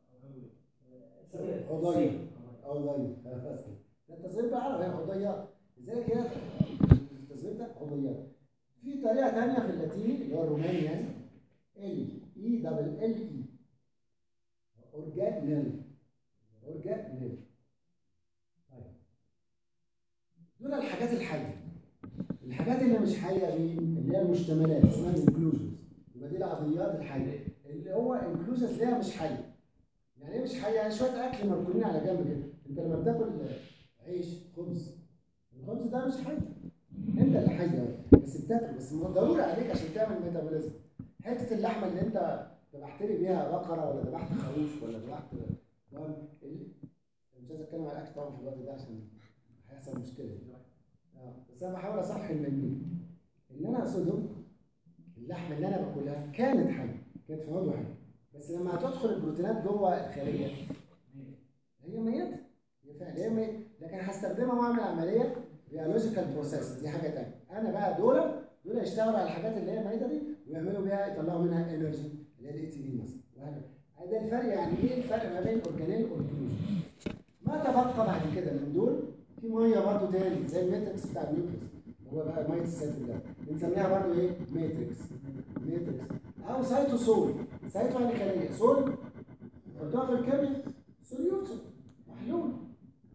عضية عضية خلاص كده ده التصغير بقى عربي عضيات لذلك هي التصغير ده عضيات في طريقة تانية في اللاتيني اللي هو الروماني يعني ال اي دبل ال اي اورجانيل اورجانيل طيب دول الحاجات الحية الحاجات اللي مش حية مين؟ اللي هي المشتملات اسمها الانكلوجنز يبقى دي العضيات الحية اللي هو انكلوجنز اللي هي مش حية يعني ايه مش حية؟ يعني شوية أكل مركونين على جنب كده أنت لما بتاكل عيش خبز الخبز ده مش حي أنت اللي حي بس بتاكل بس ما هو ضروري عليك عشان تعمل ميتابوليزم حتة اللحمة اللي أنت ذبحت لي بيها بقرة ولا ذبحت خروف ولا ذبحت فاهم؟ ال- مش عايز أتكلم على الأكل طبعا في الوقت ده عشان هيحصل مشكلة آه، بس أنا بحاول أصحح المنيو اللي أنا أقصده اللحمة اللي أنا باكلها كانت حية كانت في عضو حي بس لما هتدخل البروتينات جوه الخليه هي ميته هي فعلا هي ميته لكن هستخدمها واعمل عمليه بيولوجيكال بروسيس دي حاجه ثانيه انا بقى دول دول يشتغلوا على الحاجات اللي هي ميته دي ويعملوا بيها يطلعوا منها انرجي اللي هي الاي تي دي مثلا وهكذا ده الفرق يعني ايه الفرق ما بين اورجانيل واورجانيل ما تبقى بعد كده من دول في ميه برضه تاني زي الماتريكس بتاع النيوكليس هو بقى ميه الساتر ده بنسميها برضه ايه ماتريكس ماتريكس او سايتوسول سايتو يعني خليه سول حطوها في الكيمياء سوليوشن محلول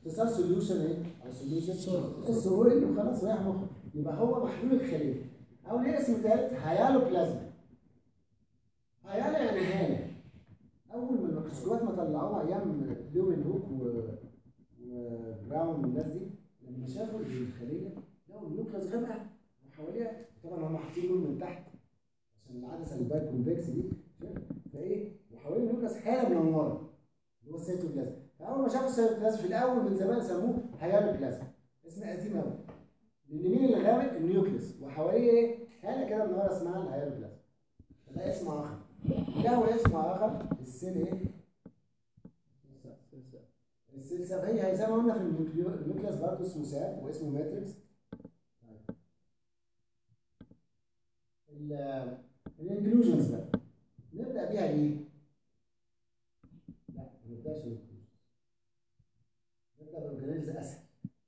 اختصار سوليوشن ايه؟ او سوليوشن سول. السويل وخلاص رايح مخ يبقى هو محلول الخليه او ليه اسم ثالث هيالو بلازما هيالو يعني هاله اول ما الميكروسكوبات ما طلعوها ايام لوين هوك و... وبراون والناس دي لما شافوا الخليه لقوا النيوكلاس غامقه وحواليها طبعا هم حاطين نور من تحت عشان العدسه اللي بايت كونفكس دي شايف؟ فايه وحوالين النيوكلاس حاله منوره اللي هو السيتوبلازم فاول ما شافوا السيتوبلازم في الاول من زمان سموه هيالو بلازم اسم قديم قوي لان مين اللي غامق النيوكليس وحواليه ايه حاله كده منوره اسمها الهيالو بلازم ده اسم اخر له اسم اخر السيل ايه السيل ساب هي زي ما قلنا في النيوكليو- النيوكليوس برضه اسمه ساب واسمه ماتريكس الانكلوجنز بقى نبدا بيها ليه؟ لا ما نبداش بالانكلوجنز نبدا بالاورجانيزم اسهل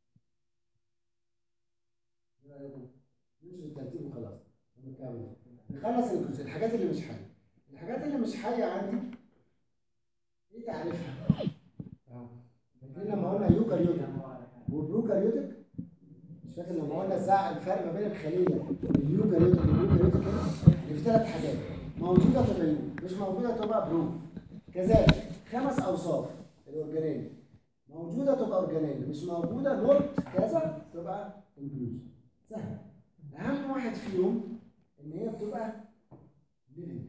ايه رايكم؟ نمشي بالترتيب وخلاص ونكمل. نخلص الانكلوجن الحاجات اللي مش حيه الحاجات اللي مش حيه عندي ايه تعريفها؟ اهو فاكرين لما قلنا يوكاريوتيك والبروكاريوتيك مش فاكر لما قلنا ازاي الفرق ما بين الخليه اليوكاريوتيك والبروكاريوتيك اللي في ثلاث حاجات موجوده تبقى يو مش موجوده تبقى برو كذلك خمس اوصاف الاورجانيل موجوده تبقى اورجانيل مش موجوده نوت كذا تبقى انكلوجن سهل اهم واحد فيهم ان هي بتبقى ليفنج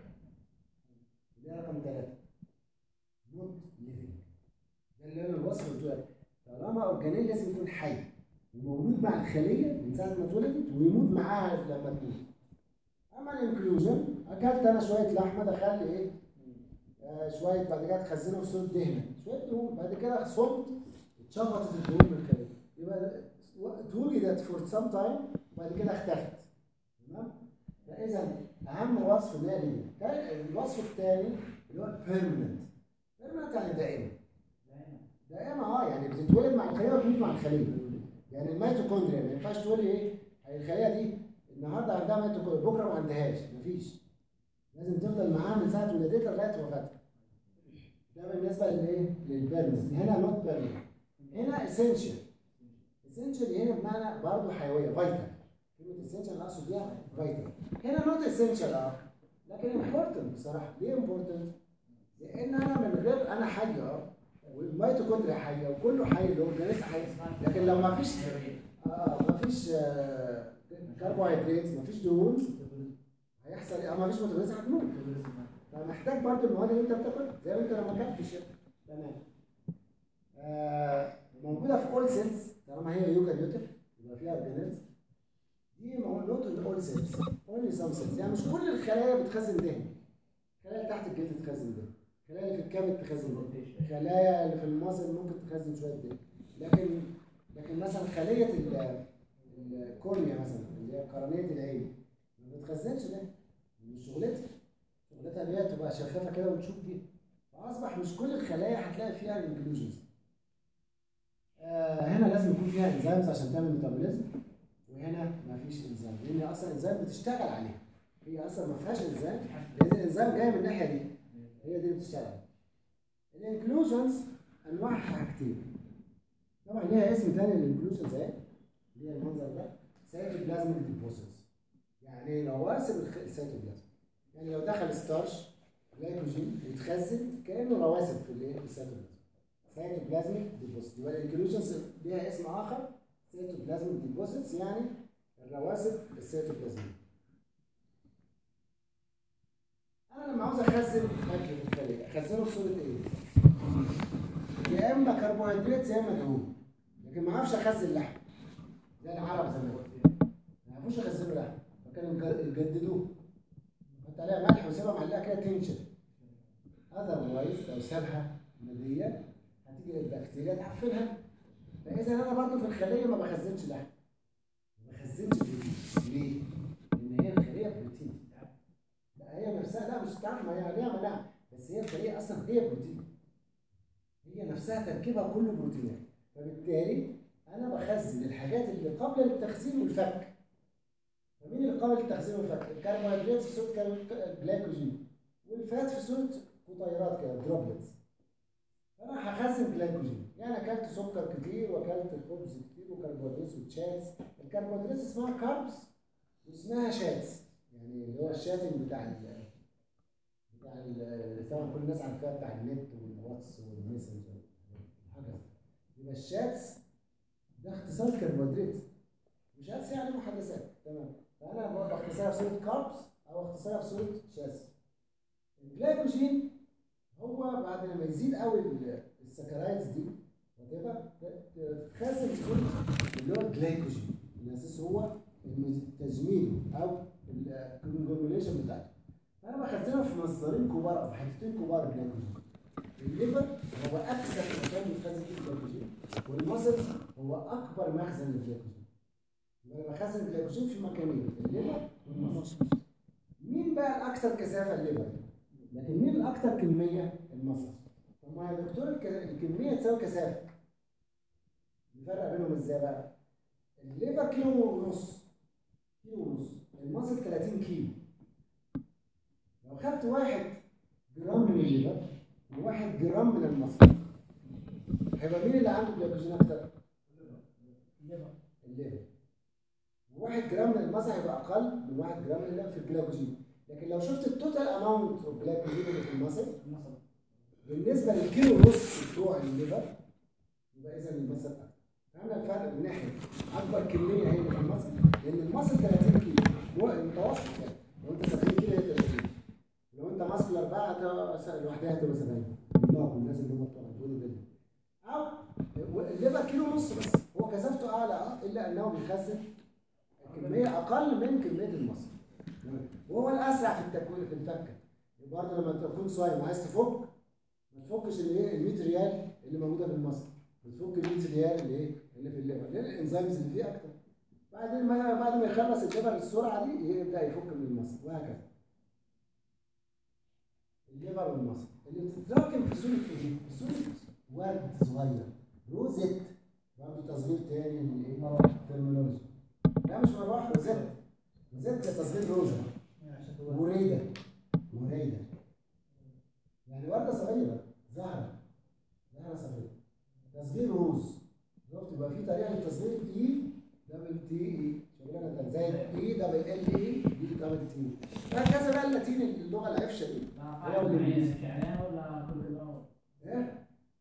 ده رقم ثلاثه نوت ليفنج ده اللي انا الوصف بتاعي طالما اورجانيل لازم يكون حي ومولود مع الخليه من ساعه ما اتولدت ويموت معاها لما تموت اما الانكلوجن اكلت انا شويه لحمه دخل لي ايه آه شويه بعد كده تخزنه في صوره دهنه شويه دهون بعد كده صمت اتشفطت الدهون من الخليه يبقى اتوجدت فور سام تايم وبعد كده اختفت تمام فاذا اهم وصف ان هي living. تا- الوصف الثاني اللي هو بيرمننت بيرمننت يعني دائما دائما اه يعني بتتولد مع الخليه وتموت مع الخليه يعني الميتوكوندريا ما ينفعش تقول لي ايه الخليه دي النهارده عندها ميتوكوندريا بكره ما عندهاش مفيش لازم تفضل معاها من ساعه ولادتها لغايه وفاتها ده بالنسبه للايه للبيرمنت هنا نوت بيرمنت هنا اسينشال اسينشال هنا بمعنى برضه حيويه فيتال كلمه اسينشال اللي اقصد بيها فيتال هنا نوت اسينشال اه لكن امبورتنت بصراحه ليه امبورتنت؟ لان انا من غير انا حي اه والميتوكوندريا حيه وكله حي الاورجانيزم حي لكن لو ما فيش اه ما فيش آه كربوهيدرات ما فيش دهون هيحصل ايه؟ ما فيش ميتوكوندريا هتموت فمحتاج برضه المواد اللي انت بتاكلها زي ما انت لما اكلتش تمام آه موجوده في اول سيلز طالما هي يوكاريوتيك يبقى فيها اورجانيزم دي نوت ان اول سيلز اونلي سام سيلز يعني مش كل الخلايا بتخزن دهن الخلايا اللي تحت الجلد تخزن دهن الخلايا اللي في الكبد تخزن دهن الخلايا اللي في المصل ممكن تخزن شويه دهن لكن لكن مثلا خليه ال- الكورنيا مثلا اللي هي قرنيه العين ما بتخزنش ده مش شغلتها شغلتها اللي هي تبقى شفافه كده وتشوف فيها فاصبح مش كل الخلايا هتلاقي فيها الانكلوجنز آه هنا لازم يكون فيها انزيمز عشان تعمل ميتابوليزم وهنا ما فيش انزيم لان اصلا الانزيم بتشتغل عليها هي اصلا ما فيهاش انزيم لان الانزيم جاي من الناحيه دي هي دي اللي بتشتغل الانكلوجنز انواعها حاجتين طبعا ليها اسم تاني للانكلوجنز اهي اللي هي المنظر ده سيتوبلازميك ديبوزيتس يعني رواسب الخ- السيتوبلازم يعني لو دخل ستارش جلايكوجين يتخزن كانه رواسب في الايه في السيتوبلازم سيتوبلازميك ديبوزيت يبقى الانكلوجنز ليها اسم اخر سيتوبلازميك ديبوزيتس يعني الرواسب السيتوبلازمية انا لما عاوز اخزن اكل في الخليه اخزنه في صوره ايه؟ يا اما كربوهيدرات يا اما دهون لكن ما اعرفش اخزن لحم زي العرب زمان ما يعرفوش يخزنوا لحم فكانوا يجر- يجددوه حط عليها ملح وسيبها معلقه كده تنشف اذروايز لو سابها مليه هتيجي البكتيريا تعفنها فاذا انا برضو في الخليه ما بخزنش لحم ما بخزنش بروتين ليه؟ لان هي الخليه بروتين لا هي نفسها لا مش تعرف ما هي ليها مناعه بس هي الخليه اصلا هي بروتين هي نفسها تركيبها كله بروتينات فبالتالي انا بخزن الحاجات اللي قبل التخزين والفك فمين اللي قبل التخزين والفك؟ الكربوهيدرات في صوره كار- جلايكوجين والفات في صوره قطيرات كده دروبلتس فانا هخزن جلايكوجين يعني اكلت سكر كتير واكلت خبز كتير وكربوهيدرات وتشاتس الكربوهيدرات اسمها كاربس واسمها شاتس يعني اللي هو الشاتنج بتاع ال بتاع ال طبعا كل الناس عارفاها بتاع النت والواتس والميسنجر حاجه يبقى الشاتس ده اختصار كربوهيدرات وشاتس يعني محادثات تمام فانا بقول باختصارها في صوره كاربس او اختصارها في صوره شاتس الجلايكوجين هو بعد لما يزيد قوي السكرايدز دي تتخزن في صوره اللي هو الجلايكوجين الاساس هو التجميد او الكونجوميليشن بتاعته فانا بخزنها في مصدرين كبار او حتتين كبار الجلايكوجين الليفر هو اكثر مكان بيتخزن فيه الجلايكوجين والمصل هو اكبر مخزن للجلايكوجين يبقى انا بخزن الجلايكوجين في مكانين الليفر والمصل مين بقى الاكثر كثافه الليفر لكن مين الاكثر كميه المصل طب ما يا دكتور الك- الكميه تساوي كثافه نفرق بينهم ازاي بقى الليفر كيلو ونص كيلو ونص المصل 30 كيلو لو خدت واحد جرام من الليفر وواحد جرام من المصل هيبقى مين اللي عنده جلايكوجين اكتر؟ الليفر وواحد جرام من المصل هيبقى اقل من واحد جرام من الليفر في الجلايكوجين لكن لو شفت التوتال اماونت اوف جلايكوجين اللي في المصل بالنسبه للكيلو ونص بتوع الليفر يبقى اذا المصل اكتر فاهمنا الفرق من ناحيه اكبر كميه هي اللي في المصل لان المصل 30 كيلو هو متوسط يعني لو انت 70 كيلو هي 30 لو انت ماسك اربعه هت- لوحدها هتبقى 70 الله الناس اللي هم بتوع البودي بيلدينج او الليفر كيلو ونص بس هو كثافته اعلى اه الا انه بيخزن كميه اقل من كميه المصل وهو الاسرع في التكوين في الفكه برضه لما تكون صايم وعايز تفك ما تفكش الايه ال 100 ريال اللي موجوده في المصل بتفك ال 100 ريال اللي ايه اللي في الليفر لان الانزيمز اللي فيه اكتر بعدين ما بعد ما يخلص الليفر السرعه دي يبدا يفك من المصل وهكذا الليفر والمصل اللي بتتراكم في صوره ايه؟ في صوره ورد صغير روزيت برضه تصغير تاني للايه؟ ترمينولوجي لا مش مروحه روزيت روزيت تصغير روزه وريده وريده يعني ورده صغيره زهره زهره صغيره تصغير روز شفت يبقى في طريقه للتصغير اي دبل تي اي شغلانه تانية زي اي دبل ال اي دي دبل تي وهكذا بقى اللاتيني اللغه العفشه دي هو اللي بيجي. ايه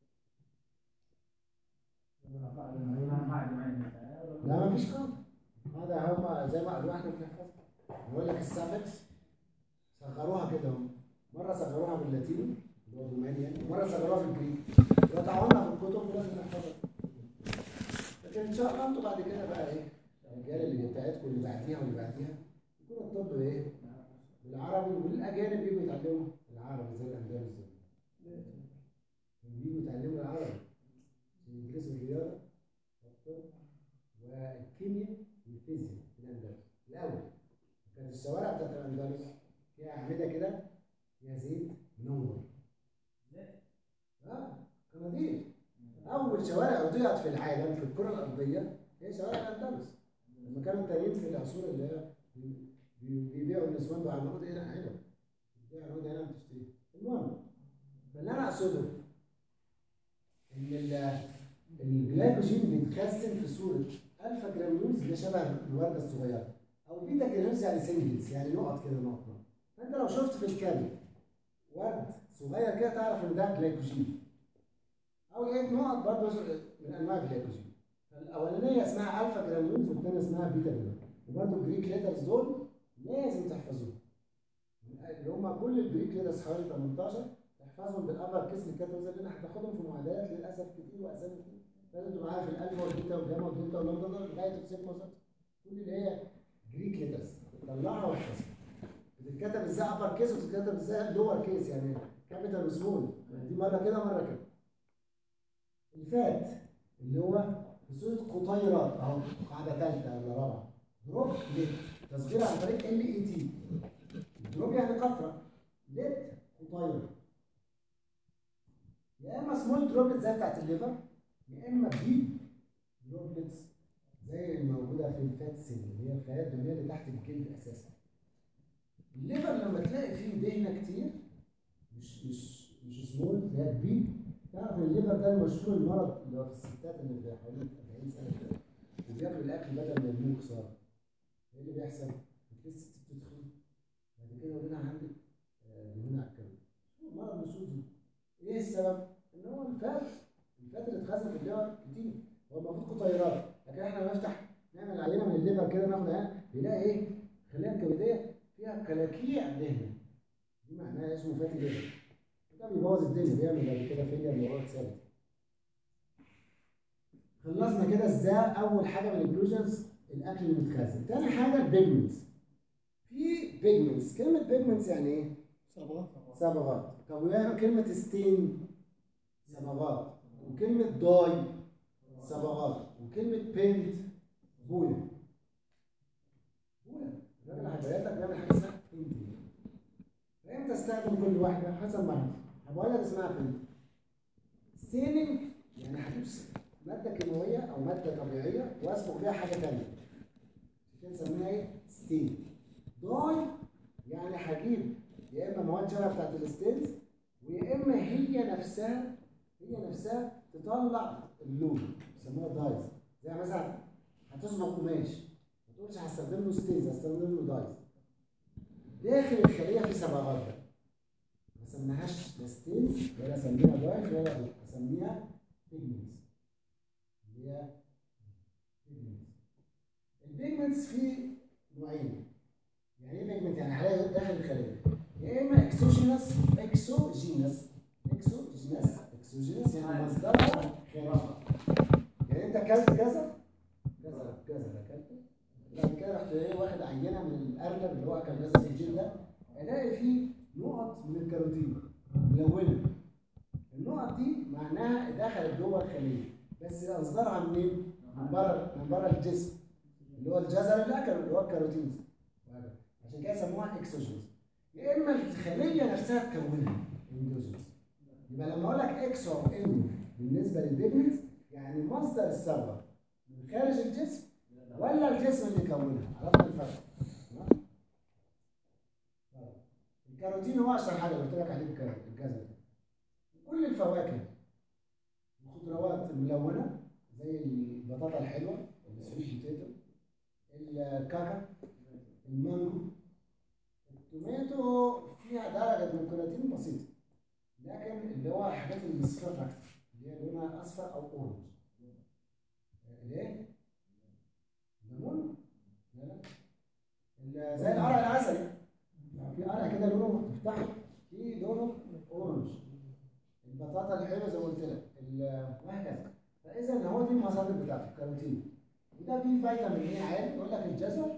لا ما فيش قاعده هذا هم زي ما قالوا احنا بنحفظ بيقول لك السافكس صغروها كده هم مره صغروها باللاتيني اللي هو الروماني يعني ومره صغروها بالجريك وضعونا في الكتب ولازم نحفظها لكن ان شاء الله انتوا بعد كده بقى ايه الرجاله اللي بتاعتكم اللي بعديها واللي بعديها يكون الطب ايه بالعربي والاجانب بيجوا يتعلموا العربي زي الاندلس كانوا بيجوا يتعلموا العربي عشان يدرسوا الرياضه والطب والكيمياء والفيزياء في الاندلس الاول كانت الشوارع بتاعت الاندلس فيها اعمده كده فيها زيت منور اه قناديل اول شوارع اضيئت في العالم في الكره الارضيه هي شوارع الاندلس لما كانوا التانيين في العصور اللي هي بي- بي- بيبيعوا النسوان بقى عنقود هنا عنب بيبيعوا عنقود هنا بتشتري المهم فاللي انا اقصده ان ال- الجلايكوجين بيتخزن في صوره الفا جرانيولز اللي شبه الورده الصغيره او بيتا جرانيولز يعني سنجلز يعني نقط كده نقط نقط فانت لو شفت في الكبد ورد صغير كده تعرف ان ده جلايكوجين او لقيت نقط برضه من انواع الجلايكوجين فالاولانيه اسمها الفا جرانيولز والثانيه اسمها بيتا جرانيولز وبرضه الجريك ليترز دول لازم تحفظوهم اللي هم كل الجريك ليترز حوالي 18 تحفظهم بالابر كيس الكاتوزا اللي انا هتاخدهم في معادلات للاسف كتير واسامي كتير لازم تبقى عارف الالفا والبيتا والجاما والدلتا واللامدا لغايه السيجما صفر كل اللي هي جريك ليترز طلعها واحفظها بتتكتب ازاي ابر كيس وتتكتب ازاي لور كيس يعني كابيتال وسمول دي مره كده مره كده الفات اللي هو بصوره قطيرات اهو قاعده ثالثه ولا رابعه دروب ليت تصغير عن طريق ال اي تي دروب يعني قطره ليت قطيره يا اما سمول دروبلت زي بتاعت الليفر يا اما بيج دروبلتس زي الموجوده في الفات سيل اللي هي الخلايا الدهنيه اللي تحت الجلد اساسا الليفر لما تلاقي فيه دهنه كتير مش مش مش سمول اللي هي البيج تعرف ان الليفر ده المشهور المرض اللي هو في الستات اللي في حوالي 40 سنه كده وبياكلوا الاكل بدل ما يرموه خساره ايه اللي بيحصل؟ بتلاقي الست بتدخل بعد كده يقول لها عندك آه، دهون على الكبد مرض مشهور جدا ايه السبب؟ ان هو الفات الفات اللي اتخزن في الليفر كتير هو المفروض قطيرات لكن احنا لما نفتح نعمل عينه من الليفر كده ناخد عينه نلاقي ايه؟ الخلايا الكبديه فيها كلاكيع دهن دي معناها اسمه فاتي ليفر ده بيبوظ الدنيا بيعمل بعد كده فيلير لغايه ثابت خلصنا كده ازاي اول حاجه من الانكلوجنز الاكل المتخزن تاني حاجه البيجمنتس في بيجمنتس كلمه بيجمنتس يعني ايه صبغة صبغات طب ويعني كلمه ستين صبغات وكلمه داي صبغات وكلمه بينت بويا بويا الراجل هيبين لك بيعمل حاجه اسمها بينت فامتى استخدم كل واحده حسب ما هبقول لك اسمها بينت ستيننج يعني هجيب ماده كيماويه او ماده طبيعيه واصبغ بيها حاجه ثانيه عشان نسميها ايه؟ ستين داي يعني هجيب يا اما مواد شبه بتاعت الستينز ويا اما هي نفسها هي نفسها تطلع اللون بيسموها دايز زي مثلا هتصبغ قماش ما تقولش هستخدم له ستينز هستخدم له دايز داخل الخليه في صبغات بقى. ما سميهاش لا ستينز ولا اسميها دايز ولا اسميها بيجمنتس اللي هي بيجمنتس البيجمنتس في نوعين يعني ايه بيجمنت يعني هلاقي داخل الخليه يا اما اكسوجينس اكسوجينس اكسوجينس اكسوجينس يعني مصدرها خارجي يعني انت اكلت كذا كذا كذا اكلته بعد كده رحت ايه واخد عينه من الارنب اللي هو كان نازل الجين ده الاقي فيه نقط من الكاروتين ملونه النقط دي معناها دخلت جوه الخليه بس اصدارها منين؟ من بره من بره الجسم اللي هو الجزر اللي اكله اللي هو الكاروتين عشان كده سموها اكسوجينس يا اما الخليه نفسها تكونها اندوجينس يبقى لما اقول لك اكس او ان بالنسبه للبيجمنت يعني مصدر الصبغه من خارج الجسم ولا الجسم اللي يكونها عرفنا الفرق تمام؟ طيب. الكاروتين هو اشهر حاجه اللي قلت لك عليه الك- الجزر كل الفواكه الخضروات الملونه زي البطاطا الحلوه السويت بوتيتو الكاكا المانجو التوماتو فيها درجه من الكرياتين بسيطه لكن اللي هو الحاجات المصفرة اكتر اللي هي لونها اصفر او اورنج الايه؟ الليمون؟ لا لا ال- زي القرع العسلي يعني في قرع كده لونه تفتحه في لونه اورنج البطاطا الحلوه زي ما قلت لك ال- وهكذا فاذا هو دي المصادر بتاعته الكاروتين وده فيه فيتامين ايه عالي يقول لك الجزر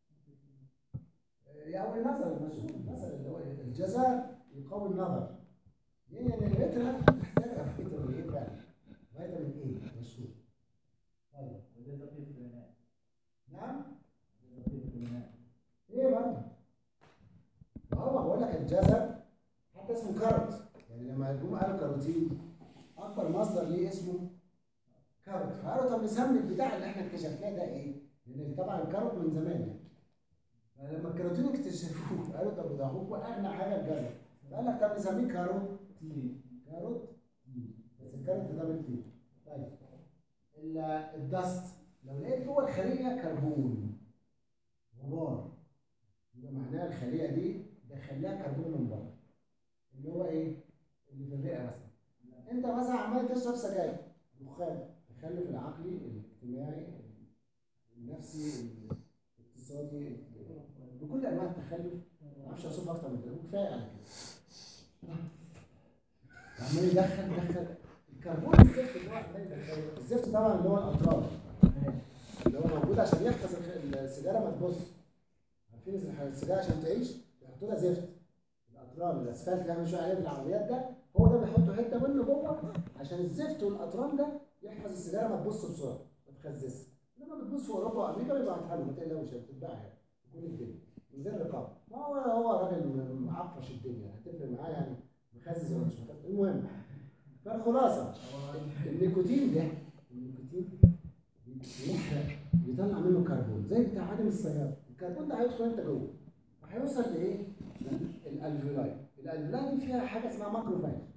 آه، او النظر المشهور المثل اللي هو الجزر يقوي النظر لان الريتنا محتاجه فيتامين ايه فعلا فيتامين ايه مشهور طيب وده دقيق في العناية نعم ده دقيق في العناية ايه برضه ما هو بقول لك الجزر حتى اسمه كاروت يعني لما يجوا قالوا كاروتين اكبر مصدر ليه اسمه كاروت فقالوا طب نسمي البتاع اللي احنا اكتشفناه ده ايه؟ لان طبعا الكاروت من زمان يعني فلما الكاروتين اكتشفوه قالوا طب ده هو اغنى حاجه الجزر فقال لك طب نسميه كاروت كاروت بس الكاروت ده بالتي طيب ال- الدست لو لقيت جوه الخليه كربون غبار يبقى معناها الخليه دي دخلها كربون من بره اللي هو ايه؟ اللي في الرئه مثلا انت مثلا عمال تشرب سجاير دخان التخلف العقلي الاجتماعي النفسي الاقتصادي بكل انواع التخلف ما اعرفش اوصف اكتر من كده وكفايه على كده عمال يدخل يدخل الكربون الزفت اللي هو عمال يدخله الزفت طبعا اللي هو الاطراف اللي هو موجود عشان يحفظ الخ- السيجاره ما تبص عارفين الح- السيجاره عشان تعيش يحطوا لها زفت الاطران الاسفلت اللي احنا بنشوف عليه في العربيات ده هو ده بيحطوا حته منه جوه عشان الزفت والاطران ده يحفظ السيجاره ما تبص بسرعه ما تخزسش لما بتبص في اوروبا وامريكا بيبقى هتحمل ما تقلقش بتتباع يعني في كل الدنيا من غير رقابه ما هو هو راجل معفش الدنيا هتفرق معاه يعني مخزز ولا مش مخزز المهم فالخلاصه النيكوتين ده النيكوتين بيحرق بيطلع منه كربون زي بتاع عدم السيارة الكربون ده هيدخل انت جوه وهيوصل لايه؟ الالفيولاي الالفيولاي دي فيها حاجه اسمها ماكروفاج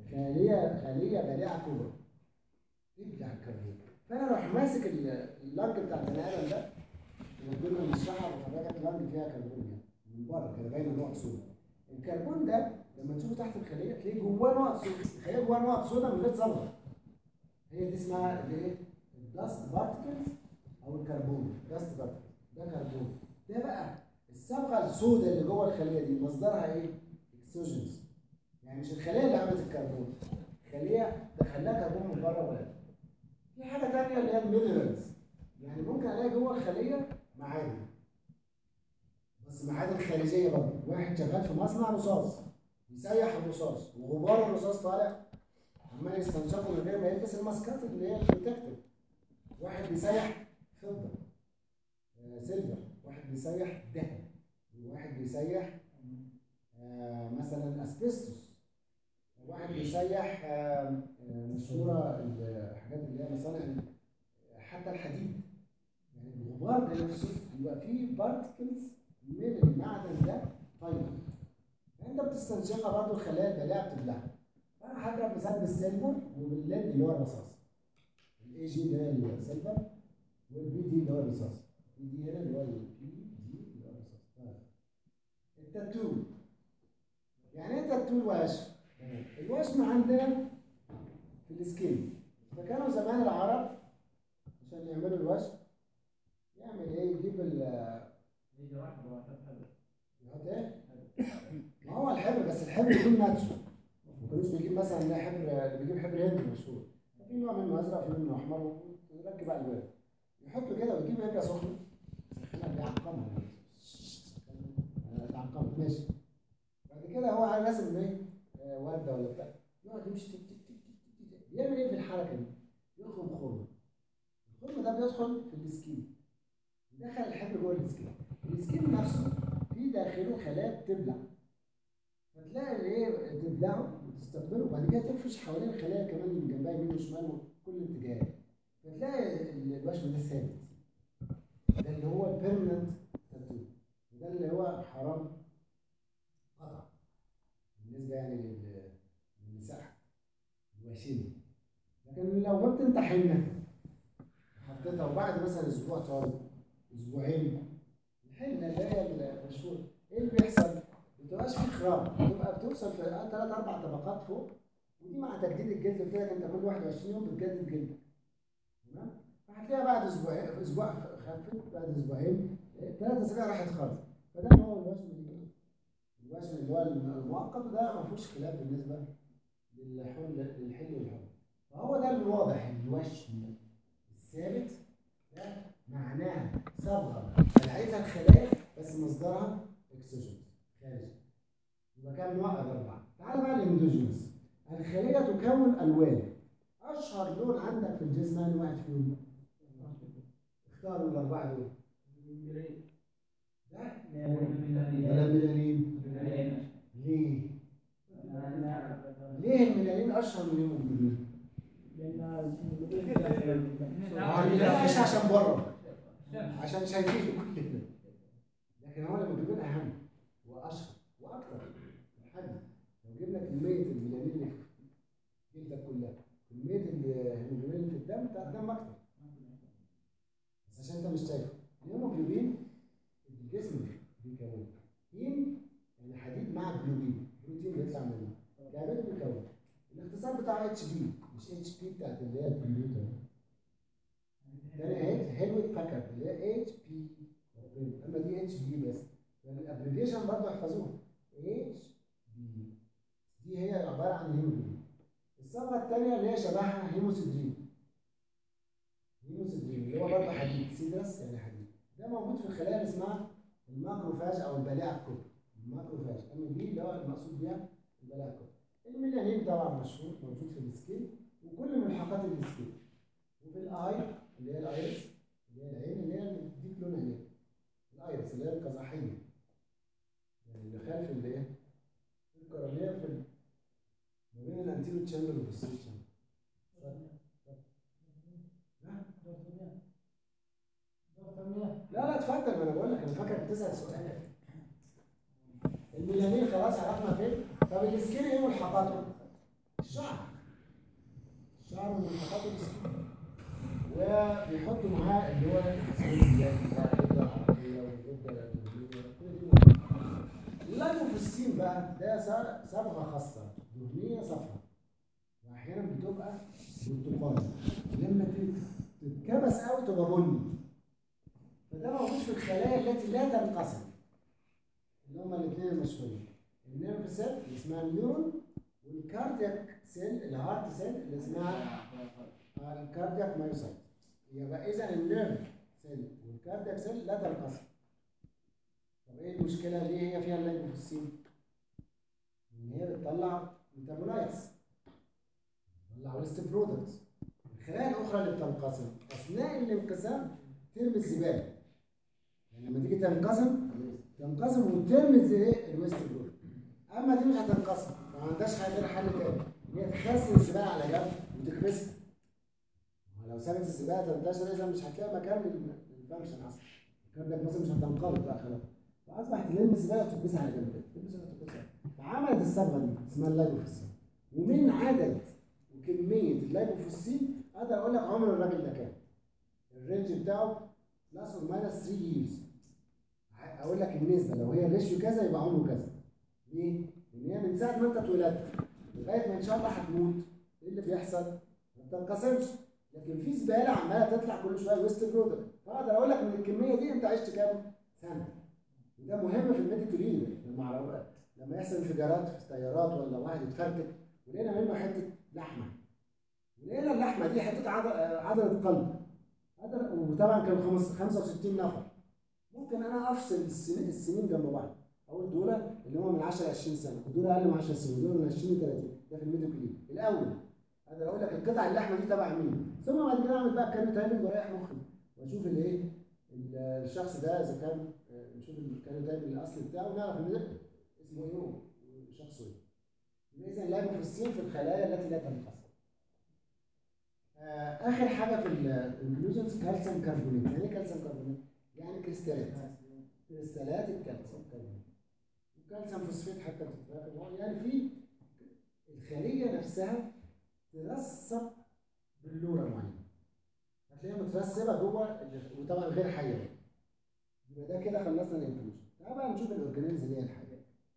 خليه خليه بالعه كبرى تبلع الكربون فانا اروح ماسك ال- اللنج بتاع البني ادم ده وربنا بنشرحها وفرجك اللنج فيها كربون يعني من بره كده باينه نقط سوداء الكربون ده لما تشوفه تحت الخليه تلاقيه جواه نقط سوداء الخليه جواه نقط سوداء من غير صبغه هي دي اسمها الايه؟ الدست بارتكلز او الكربون دست بارتكلز ده كربون ده بقى الصبغه السوداء اللي جوه الخليه دي مصدرها ايه؟ اكسوجينز يعني مش الخليه اللي عملت الكربون الخليه دخلها كربون من بره ولا في حاجه تانية اللي هي المينرالز يعني ممكن الاقي جوه الخليه معادن بس معادن خارجيه برضه واحد شغال في مصنع رصاص يسيح الرصاص وغبار الرصاص طالع عمال يستنشقه من غير ما يلبس الماسكات اللي هي البروتكتيف واحد بيسيح فضه آه سيلفر واحد بيسيح ذهب وواحد بيسيح آه مثلا اسبستوس واحد بيسيح آه آه مشهوره الحاجات اللي هي مصانع حتى الحديد يعني الغبار ده نفسه بيبقى فيه بارتكلز من المعدن ده طيب انت بتستنشقها برضه الخلايا الباليه بتبلعها انا هضرب مثال بالسيلفر وبالليد اللي هو الرصاص الاي جي اللي هي السيلفر والبي دي اللي هو الرصاص البي دي هنا اللي هو البي دي اللي هو الرصاص طيب. التاتو يعني ايه تاتو الوشم؟ الوشم عندنا في السكين فكانوا زمان العرب عشان يعملوا الوشم يعمل ايه يجيب ال يجي واحد وواحد حلو. يحط ايه؟ ما هو الحبر بس الحبر يكون ناتشورال ما كانوش بيجيب مثلا اللي حبر اللي بيجيب حبر هندي مشهور في نوع منه ازرق في منه احمر ويركب على الواد يحطه كده ويجيب ابره سخنه سخنها بيعقمها اتعقمت ماشي بعد كده هو عايز راسم ايه؟ آه، ورده ولا بتاع يقعد يمشي تك تك تك تك تك. بيعمل ايه في الحركه دي؟ يخرم خرم الخرم ده بيدخل في السكين دخل الحبر جوه السكين السكين نفسه في داخله خلايا بتبلع فتلاقي الايه تبلعه وتستقبله وبعد كده تفرش حوالين الخلايا كمان من جنبها يمين وشمال وكل اتجاه فتلاقي ال- الوشم ده ثابت ده اللي هو البيرمننت تاتو وده اللي هو حرام قطع بالنسبه يعني لل- للمساحه الوشيمه لكن لو جبت انت حنه حطيتها وبعد مثلا اسبوع طالب اسبوعين الحنه اللي هي المشهوره ايه اللي بيحصل؟ ما بتبقاش في خرام بتبقى بتوصل في ثلاث اربع طبقات فوق ودي مع تجديد الجلد قلت لك انت كل 21 يوم بتجدد جلدك تمام؟ فهتلاقيها بعد اسبوعين اسبوع خفت بعد اسبوعين ثلاث اسابيع راحت خالص فده اللي هو الوشم اللي ايه؟ الوشم اللي هو المؤقت وده ما فيهوش خلاف بالنسبه للحل للحل والحل فهو ده الواضح الوشم الثابت ده معناها صبغه بلعتها الخلايا بس مصدرها اكسجين خارجي يبقى كام نوع اربعه تعال بقى الاندوجينوس الخليه تكون الوان اشهر لون عندك في الجسم انهي واحد فيهم اختاروا الاربعه دول ده ولا الميلانين ليه ليه الميلانين اشهر من الهيموجلوبين ما الميلانين مش عشان بره عشان شايفين كل ده لكن هو الهيموجلوبين اهم واشهر واكثر حد لو جبنا كميه الميلانين اللي في جلدك كلها كميه الهيموجلوبين اللي في الدم بتاع الدم اكتر بس عشان انت مش شايفه الهيموجلوبين الجسم بيكونه هيم يعني حديد مع جلوبين بروتين بيطلع منه كامل بيكون الاختصار بتاعه اتش بي مش اتش بي بتاعت اللي هي الكمبيوتر تاني اهي هيلويت باكر اللي هي اتش بي اما دي اتش بي بس الابريفيشن برضه احفظوها اتش بي دي هي عباره عن هيموجلوبين الصبغه الثانيه اللي هي شبهها هيموسيدرين هيموسيدرين اللي هو برضه حديد سيدرس يعني حديد ده موجود في الخلايا اللي اسمها الماكروفاج او البلاعه الكبرى الماكروفاج ام بي اللي هو المقصود بيها البلاعه الكبرى الميلانين طبعا مشهور موجود في السكين وكل ملحقات السكين وفي الاي اللي هي الايرس اللي هي العين اللي هي اللي بتديك لون عينيك الايرس اللي هي القزحيه يعني اللي خلف اللي ايه القرنيه في ال- ما بين الانتيرو تشامبر والبوستيرو تشامبر لا لا اتفضل ما انا بقول لك انا فاكر بتسال سؤال الميلانين خلاص عرفنا فين طب السكين ايه ملحقاته؟ الشعر الشعر من نقاط السكين وبيحطوا معاه اللي هو الاسمنت الغده العربيه والغده الألمنية، كل دي موجودة. اللايبوفوسفين بقى ده س- صبغه خاصه دهنيه صفراء واحيانا بتبقى برتقالي لما تت- تتكبس قوي تبقى بني فده موجود في الخلايا التي لا تنقسم اللي هما الاثنين المشهورين النيرف سيل اللي اسمها النيورون والكاردياك سيل الهارت سيل اللي اسمها آه، الكاردياك مايوسايت يبقى اذا النيرف سيل والكاردياك سيل لا تنقسم طب ايه المشكله ليه هي فيها اللايبوفوسفين؟ ان هي بتطلع ميتابولايتس بتطلع ويست برودكتس الخلايا الاخرى اللي بتنقسم اثناء الانقسام ترمي الزباله يعني لما تيجي تنقسم تنقسم وترمي زي الويست برودكت اما دي مش هتنقسم ما عندهاش غير حل تاني ان هي تخزن الزباله على جنب وتكبسها ما لو سابت الزباله تنتشر اذا مش هتلاقي مكان لل- للفانكشن اصلا الكاردياك مثلا مش هتنقبض بقى خلاص فاصبحت تلم الزباله وتكبسها على جنب كده تكبسها وتكبسها فعملت الصبغه دي اسمها اللايبوفوسين ومن عدد وكميه اللايبوفوسين اقدر اقول لك عمر الراجل ده كام الرينج بتاعه بلس اور ماينس 3 ييرز اقول لك النسبه لو هي الريشيو كذا يبقى عمره كذا ليه؟ لان هي من ساعه ما انت اتولدت لغايه ما ان شاء الله هتموت ايه اللي بيحصل؟ ما بتنقسمش لكن في زباله عماله تطلع كل شويه ويست برودكت فاقدر اقول لك من الكميه دي انت عشت كام سنه وده مهم في الميديكال لما على لما يحصل انفجارات في الطيارات ولا واحد يتفرتك ولقينا منه حته لحمه ولقينا اللحمه دي حته عض- عضله قلب عضلة- وطبعا كانوا خمس- 65 نفر ممكن انا افصل السنين السنين جنب بعض اقول دول اللي هم من 10 ل 20 سنه ودول اقل من 10 سنين ودول من 20 ل 30 ده في الميديكال الاول اقدر اقول لك القطع اللحمه دي تبع مين ثم بعد كده اعمل بقى كاريو تايمنج واريح مخي واشوف الايه ال- الشخص ده اذا كان آه، نشوف الكاريو تايمنج الاصلي بتاعه ونعرف ان ده اسمه ايه وشخصه ايه يبقى اذا اللايبوفوسفين في الخلايا التي لا تنقسم آه، اخر حاجه في الانكلوجنز كالسيوم كربونات يعني ايه كالسيوم كربونات يعني كريستالات كريستالات الكالسيوم كربونات والكالسيوم فوسفات حتى بتتراكم يعني في الخليه نفسها ترسب باللورا معينه هتلاقيها مترسبه جوه ال- وطبعا غير حيه يبقى ده كده خلصنا الانكلوجن تعال بقى نشوف الاورجانيلز اللي هي الحيه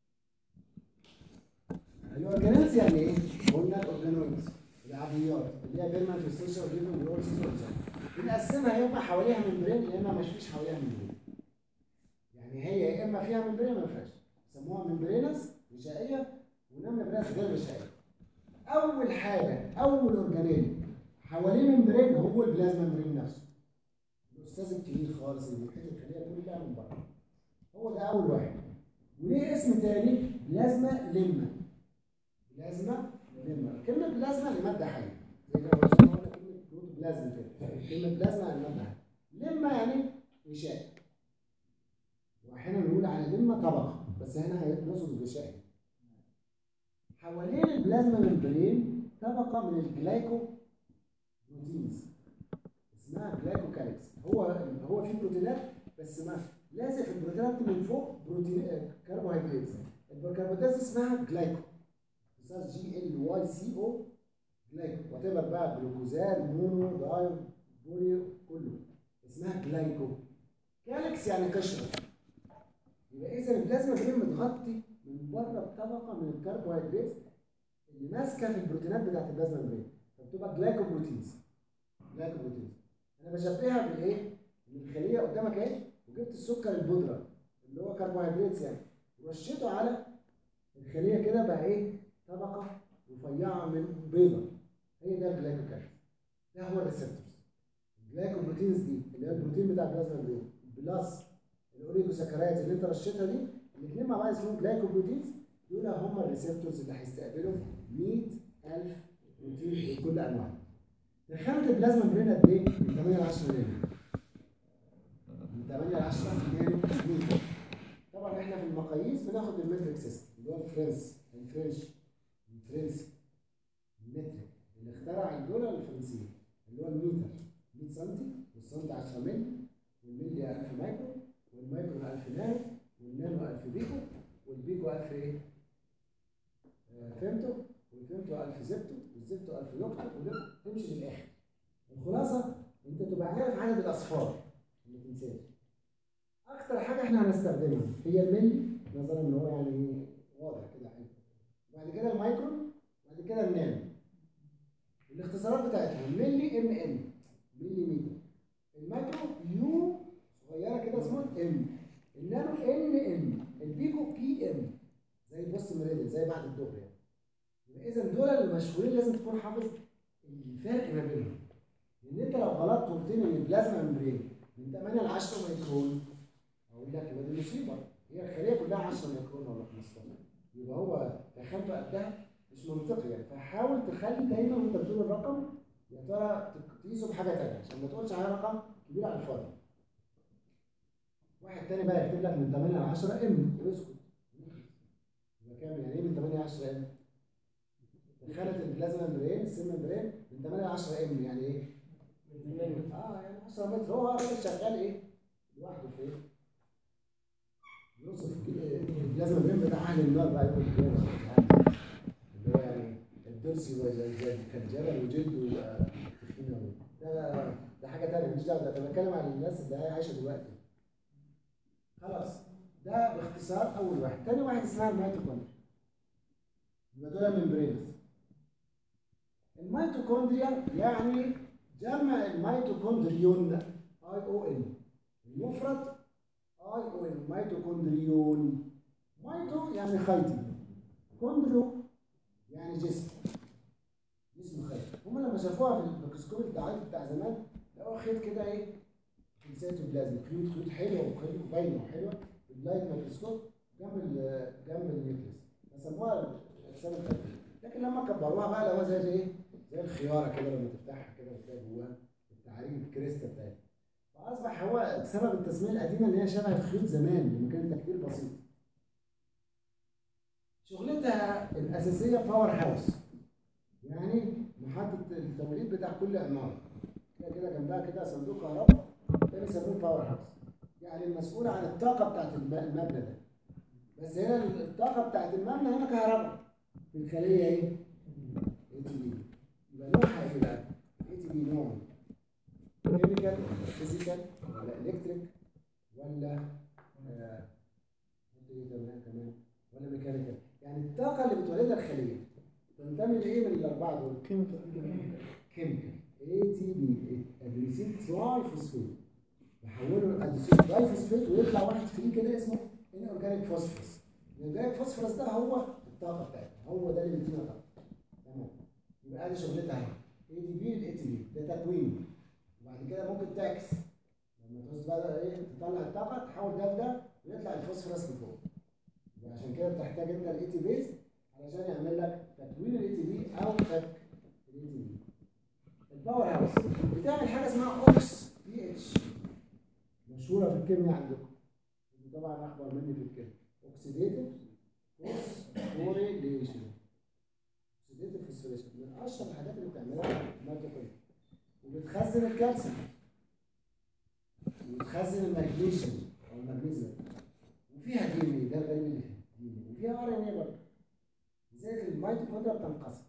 الاورجانيلز يعني ايه؟ قلنا الاورجانويدز العضيات اللي هي بيرمنت والسوشيال والليفنج والاورسيس والانزيم بنقسمها يا اما حواليها ممبرين يا اما مش فيش حواليها ممبرين يعني هي يا اما فيها ممبرين يا ما فيهاش يسموها ممبرينس غشائيه ونم ممبرينس غير غشائيه اول حاجه اول اورجانيل حواليه ممبرين هو البلازما ممبرين نفسه الاستاذ الكبير خالص اللي بيحيط الخليه كلها من بره هو ده اول واحد وليه اسم تاني بلازما لما بلازما لما كلمه بلازما لماده حيه زي ما قلنا كلمه بروتوبلازم كده كلمه بلازما يعني ماده حيه لما يعني غشاء واحيانا نقول على لما طبقه بس هنا نقصد الغشاء حوالين البلازما ممبرين طبقه من الجلايكو بروتينز اسمها جلايكوكاليكس هو هو في بروتينات بس ما لازق في البروتينات دي من فوق بروتين آه، كربوهيدرات الكربوهيدرات اسمها جلايكو بتسمى جي ال واي سي او جلايكو وات ايفر بقى جلوكوزات مونو داي بوليو كله اسمها جلايكو كاليكس يعني قشره يبقى اذا البلازما غير متغطي من بره بطبقه من الكربوهيدرات اللي ماسكه في البروتينات بتاعت البلازما ممبرين فبتبقى جلايكوبروتينز جلايكوبروتينز انا بشبهها بالايه؟ ان الخليه قدامك اهي وجبت السكر البودره اللي هو كربوهيدرات يعني ورشيته على الخليه كده بقى ايه؟ طبقه رفيعه من بيضه هي ده الجلايكوكاليكس ده هو الريسبتورز الجلايكوبروتينز دي اللي هي البروتين بتاع البلازما ممبرين بلس الاوريجوساكرايدز اللي انت رشيتها دي الاثنين مع بعض اسمهم جلايكوبروتينز دول هم الريسبتورز اللي هيستقبلوا 100000 بروتين بكل انواعها دخلت البلازما ممبرين قد ايه؟ من 8 ل 10 نانو من 8 ل 10 نانو متر طبعا احنا في المقاييس بناخد المتريك سيستم اللي هو الفرنس الفرنش الفرنسي المتريك اللي اخترع الدولة الفرنسية اللي هو المتر 100 سم والسنتي 10 مللي والملي 1000 مايكرو والمايكرو 1000 نانو والنانو 1000 بيكو والبيكو 1000 ايه؟ آه، فهمتوا؟ والفهمتوا يوكتو الف زبتو والزبتو الف يوكتو ولو تمشي للاخر الخلاصه انت تبقى عارف عدد الاصفار ما تنساش اكتر حاجه احنا هنستخدمها هي الملي نظرا ان هو يعني واضح كده حلو بعد كده المايكرون بعد كده النانو الاختصارات بتاعتهم ملي ام ام ملي متر المايكرو يو صغيره كده اسمها ام النانو ان ام البيكو بي ام زي البوست ميريديان زي بعد الظهر يعني يبقى اذا دول المشهورين لازم تكون حافظ الفرق ما بينهم لان انت لو غلطت وقلت لي ان البلازما ممبرين من 8 ل 10 ميكرون اقول لك يبقى دي مصيبه هي الخليه كلها 10 ميكرون ولا 15 يبقى هو دخلته قدها مش منطقي يعني فحاول تخلي دايما وانت بتقول الرقم يا ترى تقيسه بحاجه ثانيه عشان ما تقولش على رقم كبير على الفاضي واحد تاني بقى يكتب لك من 8 ل 10 ام يبقى اسكت يبقى كام يعني ايه من 8 ل 10 ام؟ دخلت البلازما ممبرين السم ممبرين من 8 ل 10 ام يعني ايه؟ اه يعني 10 متر هو راجل شغال ايه؟ لوحده في ايه؟ يوصف البلازما ممبرين بتاع اهل النار بقى يقول كده اللي هو يعني الدرسي زي زي كالجبل وجلده آه، تخين أوي. ده ده حاجه ثانيه مش دعوه ده انا بتكلم عن الناس اللي هي عايشه دلوقتي خلاص ده باختصار اول واحد تاني واحد اسمها الميتوكوندريا يبقى دول ممبرينز الميتوكوندريا يعني جمع الميتوكوندريون اي او ان المفرد اي او ان ميتوكوندريون ميتو يعني خيطي كوندريو يعني جسم جسم خيط هم لما شافوها في الميكروسكوب الضعيف بتاع زمان لقوا خيط كده ايه في السيتوبلازم خيوط خيوط حلوه وحلوه وباينه وحلوه في اللايت ميكروسكوب جنب ال جنب النيوكليس فسموها الاجسام الخيطيه لكن لما كبروها بقى لقوها زي ايه؟ زي الخياره كده لما تفتحها كده وتلاقي جواها التعاريف الكريستا بتاعتها فاصبح هو سبب التسميه القديمه ان هي شبه الخيوط زمان لما كان التكبير بسيط شغلتها الاساسيه باور هاوس يعني محطه التوليد بتاع كل عماره كده كده جنبها كده صندوق كهرباء ده بيسموه باور هاوس يعني المسؤول عن الطاقه بتاعت الم- المبنى ده بس هنا الطاقه بتاعت المبنى هنا كهرباء في الخليه ايه؟ اي تي بي يبقى نوعها ايه بقى؟ اي تي بي نوع كيميكال فيزيكال ولا الكتريك ولا آه، ايه كمان كمان ولا ميكانيكال يعني الطاقه اللي بتولدها الخليه تنتمي لايه من الاربعه دول؟ كيميكال كيميكال اي تي بي ادريسين تراي فوسفيت يحولوا الادريسين تراي فوسفيت ويطلع واحد فري كده اسمه ان اورجانيك فوسفورس الاورجانيك فوسفورس ده هو الطاقه بتاعتنا هو ده اللي بيدينا طاقه تمام يبقى ادي شغلتها اهي اي دي بي الاي تي بي ده تكوين وبعد كده ممكن تعكس لما تعوز بقى ايه تطلع الطاقه تحول ده لده ويطلع الفوسفورس لفوق يبقى عشان كده بتحتاج انت الاي تي بيز علشان يعمل لك تكوين الاي تي بي او فك الاي تي بي الباور هاوس بتعمل حاجه اسمها اوكس بي اتش مشهوره في الكيمياء عندكم انتوا طبعا اخبر مني في الكيمياء اوكسيديتيف فوسفوريليشن اوكسيديتيف فوسفوريليشن من اشهر الحاجات اللي بتعملها الميتوكوندريا وبتخزن الكالسيوم وبتخزن المغنيسيوم او المغنيسيوم وفيها دي ان ايه ده الغريب اللي فيها دي ان ايه وفيها ار ان ايه برضه لذلك الميتوكوندريا بتنقسم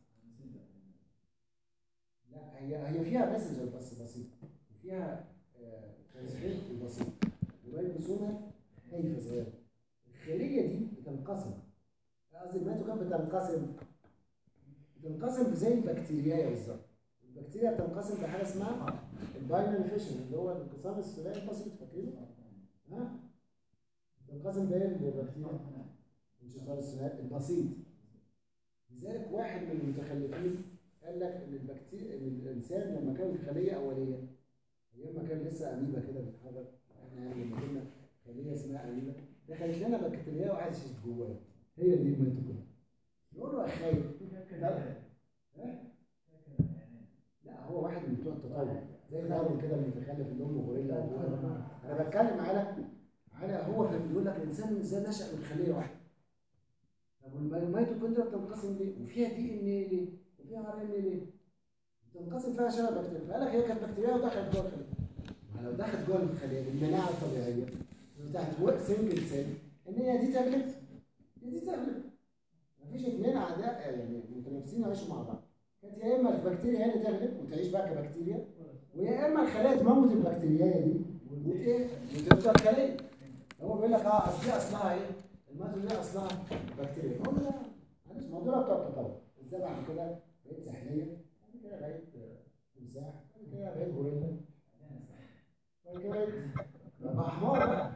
لا هي هي فيها ماسنجر بس بسيط وفيها ترانسفير بسيط ورايبوسومات هايفه صغيره الخليه دي بتنقسم قصدي الميتوكوندريا بتنقسم بتنقسم زي البكتيريا بالظبط البكتيريا بتنقسم بحاجه اسمها الباينري فيشن اللي هو الانقسام الثلاثي البسيط فاكرينه؟ ها؟ بتنقسم بايه البكتيريا؟ انشطار الثلاثي البسيط لذلك واحد من المتخلفين قال لك ان البكتيريا ان الانسان لما كان خليه اوليه ايام ما كان لسه اميبا كده بتتحرك احنا يعني لما كنا خليه اسمها اميبا دخلت لنا بكتيريا وعايزه جواها هي دي الميتوكوندريا نقول له يا خايف ها؟ لا هو واحد من بتوع التطور زي داروين كده المتخلف اللي امه غوريلا وأبوه. انا بتكلم على على هو في بيقول لك الانسان ازاي نشا من خليه واحده طب الميتوكوندريا بتنقسم ليه؟ وفيها دي ان ايه ليه؟ وفيها ار ان ايه ليه؟ بتنقسم فيها شبه بكتيريا فقال لك هي كانت بكتيريا ودخلت جوه الخليه ما لو دخلت جوه الخليه بالمناعه الطبيعيه بتاعت سنجل سيل ان هي دي تغلب هي دي تغلب مفيش اثنين اعداء يعني متنافسين يعيشوا مع بعض كانت يا اما البكتيريا هي اللي تغلب وتعيش بقى كبكتيريا ويا اما الخلايا تموت البكتيريا دي وت- ايه وتفضل خليه هو بيقول لك اه اصل دي اصلها ايه؟ الماتو دي اصلها بكتيريا هو لا معلش ما دول بتوع التطور ازاي بعد كده بقيت سحليه بعد كده بقيت آه، تمساح بعد كده بقيت غوريلا بعد كده بقيت بقى حمار بقى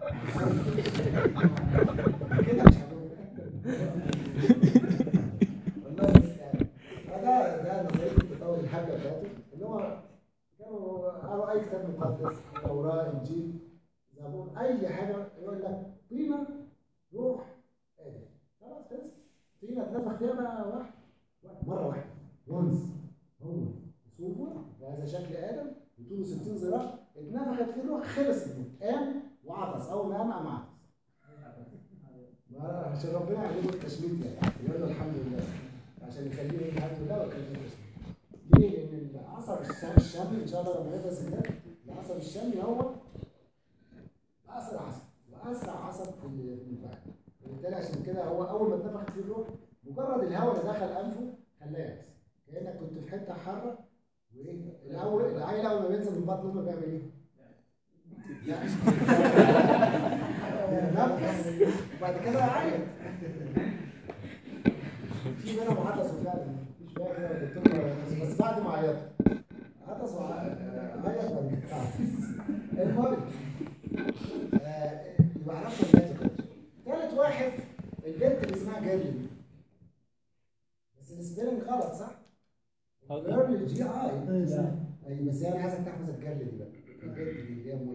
كده مش هقول والله يستاهل فده ده نظريه التطور الحاجه بتاعته ان هو كانوا قروا اي كتاب مقدس توراة انجيل زبور اي حاجه يقول لك طينه روح ادم خلاص خلص طينه اتنفخ فيها بقى واحد واحد مره واحده وانس هو صوره بهذا شكل ادم وطوله 60 ذراع اتنفخت فيه الروح خلص الموت قام وعطس اول ما قام قام عطس ما- عشان ربنا يعلمه التشميت يعني يقول له الحمد لله عشان يخليه يقول الحمد لله ويكلمه التشميت ليه؟ لان العصب الش- الشامي ان شاء الله لما يدرس ده العصب الشامي هو اسرع عصب واسرع عصب في ال- في الانفعال وبالتالي عشان كده هو اول ما اتنفخت فيه الروح مجرد الهواء اللي دخل انفه خلاه يعكس كانك كنت في حته حاره وايه الاول العيل اول ما بينزل من بطن امه بيعمل ايه؟ يعكس بيتنفس وبعد كده يعيط في منهم عطسوا فعلا مش فاكر يا دكتور بس بعد ما عيطوا عطس وعيط بعد كده عطس المهم آه، يبقى عرفنا الناتج ثالث واحد البنت اللي اسمها جيرلي بس السبيلنج غلط صح؟ جيرلي جي اي اي بس انا عايزك تحفظ الجيرلي دي بقى البنت دي اللي هي ام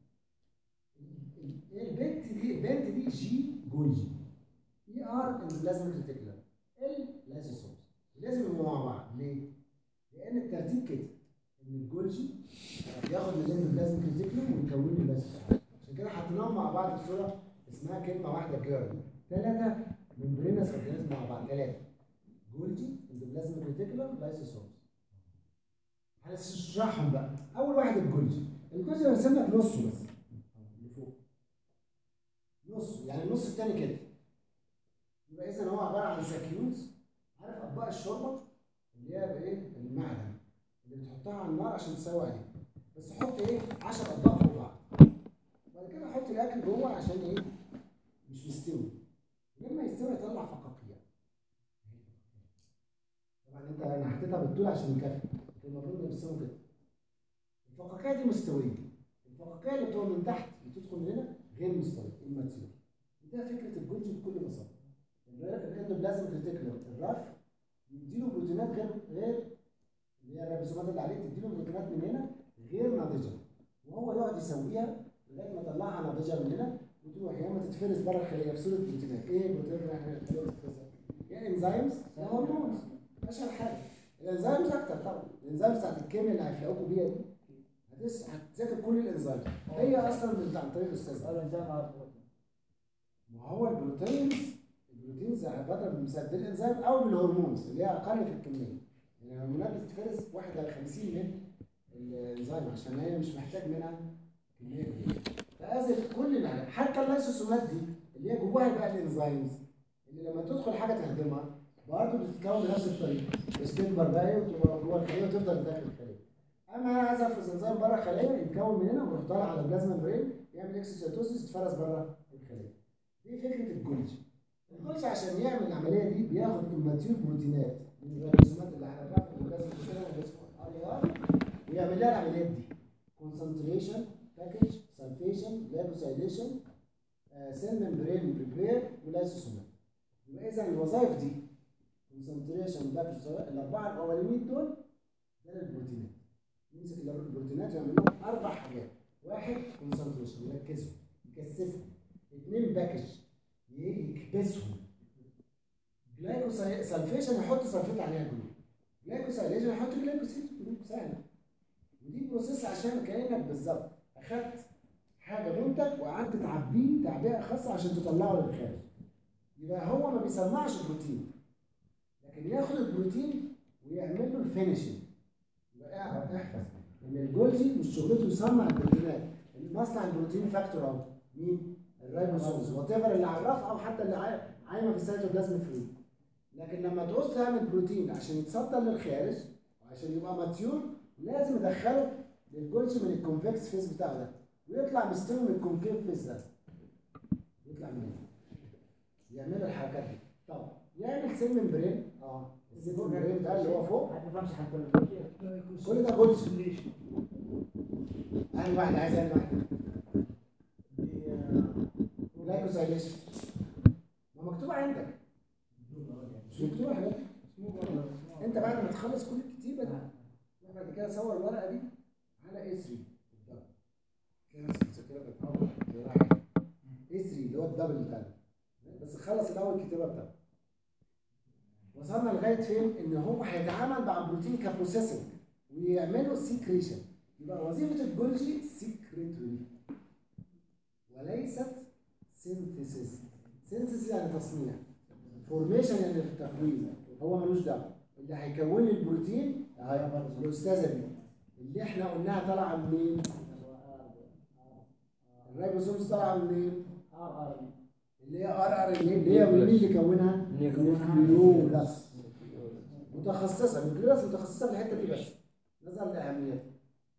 اي البنت دي البنت دي جي جولجي اي ار لازم ريتيكولار ال لازم لازم يبقوا مع بعض ليه؟ لان الترتيب كده ان الجولجي بياخد من الاندوبلازميك ريتيكولوم ويكون لي لازم عشان كده حطيناهم مع بعض في صوره اسمها كلمه واحده جيرل ثلاثه ممبرينس اورجانيزم مع بعض ثلاثه جولجي اندوبلازميك ريتيكولوم لايسوسومز هنشرحهم بقى اول واحد الجولجي الجولجي انا رسم لك نصه بس اللي فوق نص يعني النص الثاني كده يبقى اذا هو عباره عن ساكيوز عارف اطباق الشوربه اللي هي بايه المعدن اللي بتحطها على النار عشان تسوي عليه بس حط ايه 10 اطباق فوق بعض بعد كده حط الاكل جوه عشان ايه مش مستوي لما يستوي يطلع فقاقيع طبعا انت انا حطيتها بالطول عشان يكفي لكن المفروض نرسمه كده الفقاقيع دي مستويه الفقاقيع اللي بتبقى من تحت بتدخل من هنا غير مستويه الماتيور وده فكره الجولجي بكل بساطه الاندوبلازميك ريتيكولوم الرف يديله بروتينات غير غير اللي هي الريبوسومات اللي عليه تديله بروتينات من هنا غير ناضجه وهو يقعد يسويها لغايه ما يطلعها ناضجه من هنا وتروح يا اما تتفرز بره الخليه في صوره بروتينات ايه البروتينات اللي احنا الخليه بتتفرزها؟ يا انزيمز يا هرمونز اشهر حاجه الانزيمز اكتر طبعا الانزيمز بتاعت الكيمياء اللي هيفلقوكوا بيها دي هتس- هتذاكر كل الانزيمز هي اصلا من عن طريق الاستاذ ما هو البروتينز البروتينز بدل بمثال بالانزيم او بالهرمونز اللي هي اقل في الكميه يعني الهرمونات بتتفرز 1 على 50 من الانزيم عشان هي مش محتاج منها كميه كبيره فازل كل العلاج حتى اللايسوسومات دي اللي هي جواها بقى الانزيمز اللي لما تدخل حاجه تهدمها برضه بتتكون بنفس الطريقه بس تكبر بقى وتبقى جوه الخليه وتفضل داخل الخليه اما انا عايز افرز انزيم بره الخليه يتكون من هنا ويروح طالع على بلازما برين يعمل اكسوسيتوزيس يتفرز بره الخليه دي فكره الجولجي الجولجي عشان يعمل العمليه دي بياخد الماتيور بروتينات من الرسومات اللي على الرف اللي لازم تكتبها اللي اسمه ار ار ويعمل لها العمليات دي كونسنتريشن باكج سلفيشن لايكوسايليشن سيل ممبرين بريبير ولايسوسومات يبقى اذا الوظائف دي كونسنتريشن باكج الاربعه الاولانيين دول ده البروتينات يمسك البروتينات ويعمل لهم اربع حاجات واحد كونسنتريشن يركزهم يكثفهم اثنين باكج يكبسهم جلايكوسلفيشن يحط سلفيت عليها جلوكوز جلايكوسايليشن يحط جلايكوسيد جلوكوز سهله ودي بروسيس عشان كانك بالظبط اخدت حاجه منتج وقعدت تعبيه تعبئه خاصه عشان تطلعه للخارج يبقى هو ما بيصنعش بروتين لكن ياخد البروتين ويعمل له الفينشنج يبقى اعرف احفظ ان الجولجي مش شغلته يصنع البروتينات مصنع البروتين فاكتور اهو مين؟ الرايبوسومز وات ايفر اللي على الرف او حتى اللي عاي- عايمه في السيتوبلازم فري لكن لما تعوز تعمل بروتين عشان يتصدر للخارج وعشان يبقى ماتيور لازم ادخله للجولج من الكونفكس فيس بتاعه ده ويطلع مستوي من الكونكيف فيس ده يطلع من هنا يعمل الحركات دي طب يعمل سيل ممبرين اه السيل ممبرين ده اللي هو فوق ما تفهمش حتى الكوشي كل ده جولج انا واحد عايز انا واحد جلايكوسايليشن ما مكتوب عندك مش مكتوب حاجات انت بعد ما تخلص كل الكتيبه دي روح بعد كده صور الورقه دي على اي 3 كده امسك كده بالقمر اي 3 اللي هو الدبل بتاعنا بس خلص الاول الكتابه بتاعته وصلنا لغايه فين ان هو هيتعامل مع البروتين كبروسيسنج ويعملوا سيكريشن يبقى وظيفه الجولجي سيكريتوري وليست سينثيسيس سينثيسيس يعني تصنيع فورميشن يعني التكوين هو ملوش دعوه اللي هيكون لي البروتين هاي الاستاذه دي اللي احنا قلناها طالعه منين؟ الريبوسومز طالعه منين؟ ار ار اللي هي ار ار اللي هي مين اللي كونها؟ نيوكليولاس متخصصه نيوكليولاس متخصصه في الحته دي بس نظرا لاهميتها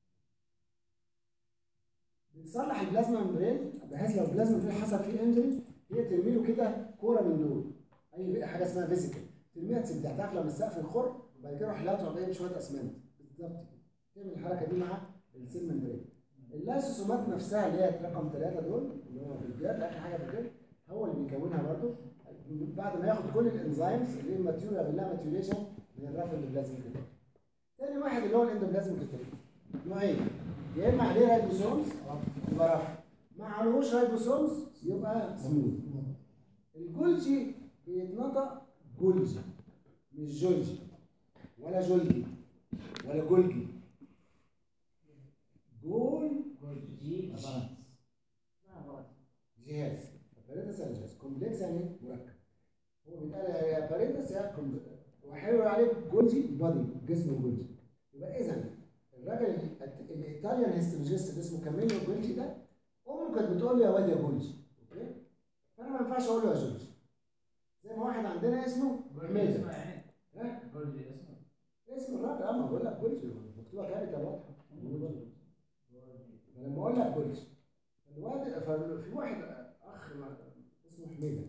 بتصلح البلازما ممبرين بحيث لو البلازما ممبرين حصل فيه انجري هي ترمي له كده كوره من دول اي حاجه اسمها فيزيكال ترميها تسد تعرف لما السقف الخر وبعد كده يروح لها تروح بشويه اسمنت بالظبط كده تعمل الحركه دي مع السيل ممبرين اللايسوسومات نفسها اللي هي رقم ثلاثه دول اللي هو في الجلد اخر حاجه في الجلد هو اللي بيكونها برضه بعد ما ياخد كل الانزيمز اللي هي الماتيور يعمل لها ماتيوريشن من الرف الاندوبلازميك ريتيكولوم. تاني واحد اللي هو الاندوبلازميك ريتيكولوم. نوعين يا اما عليه رايبوسومز يبقى رف ما عليهوش رايبوسومز يبقى سموث الجولجي بيتنطق جولجي مش جولجي ولا جولجي ولا جولجي جول جي جهاز اباريتس يعني جهاز كومبلكس يعني مركب هو بيتقال يا اباريتس يا كومبلكس وحلو عليه جولجي بادي جسم جولجي يبقى اذا الراجل الإيت- الايطاليان هيستولوجيست اللي اسمه كاميلو جولجي ده امه كانت بتقول له يا واد يا جولجي اوكي فانا ما ينفعش اقول له يا جولجي زي ما واحد عندنا اسمه حميده اسمه يعني ها جولجي اسمه اسم الراجل اه ما بقول لك جولجي مكتوبه كابيتال واضحه فلما اقول لك جولجي الواد ففي واحد اخ ما- اسمه حميده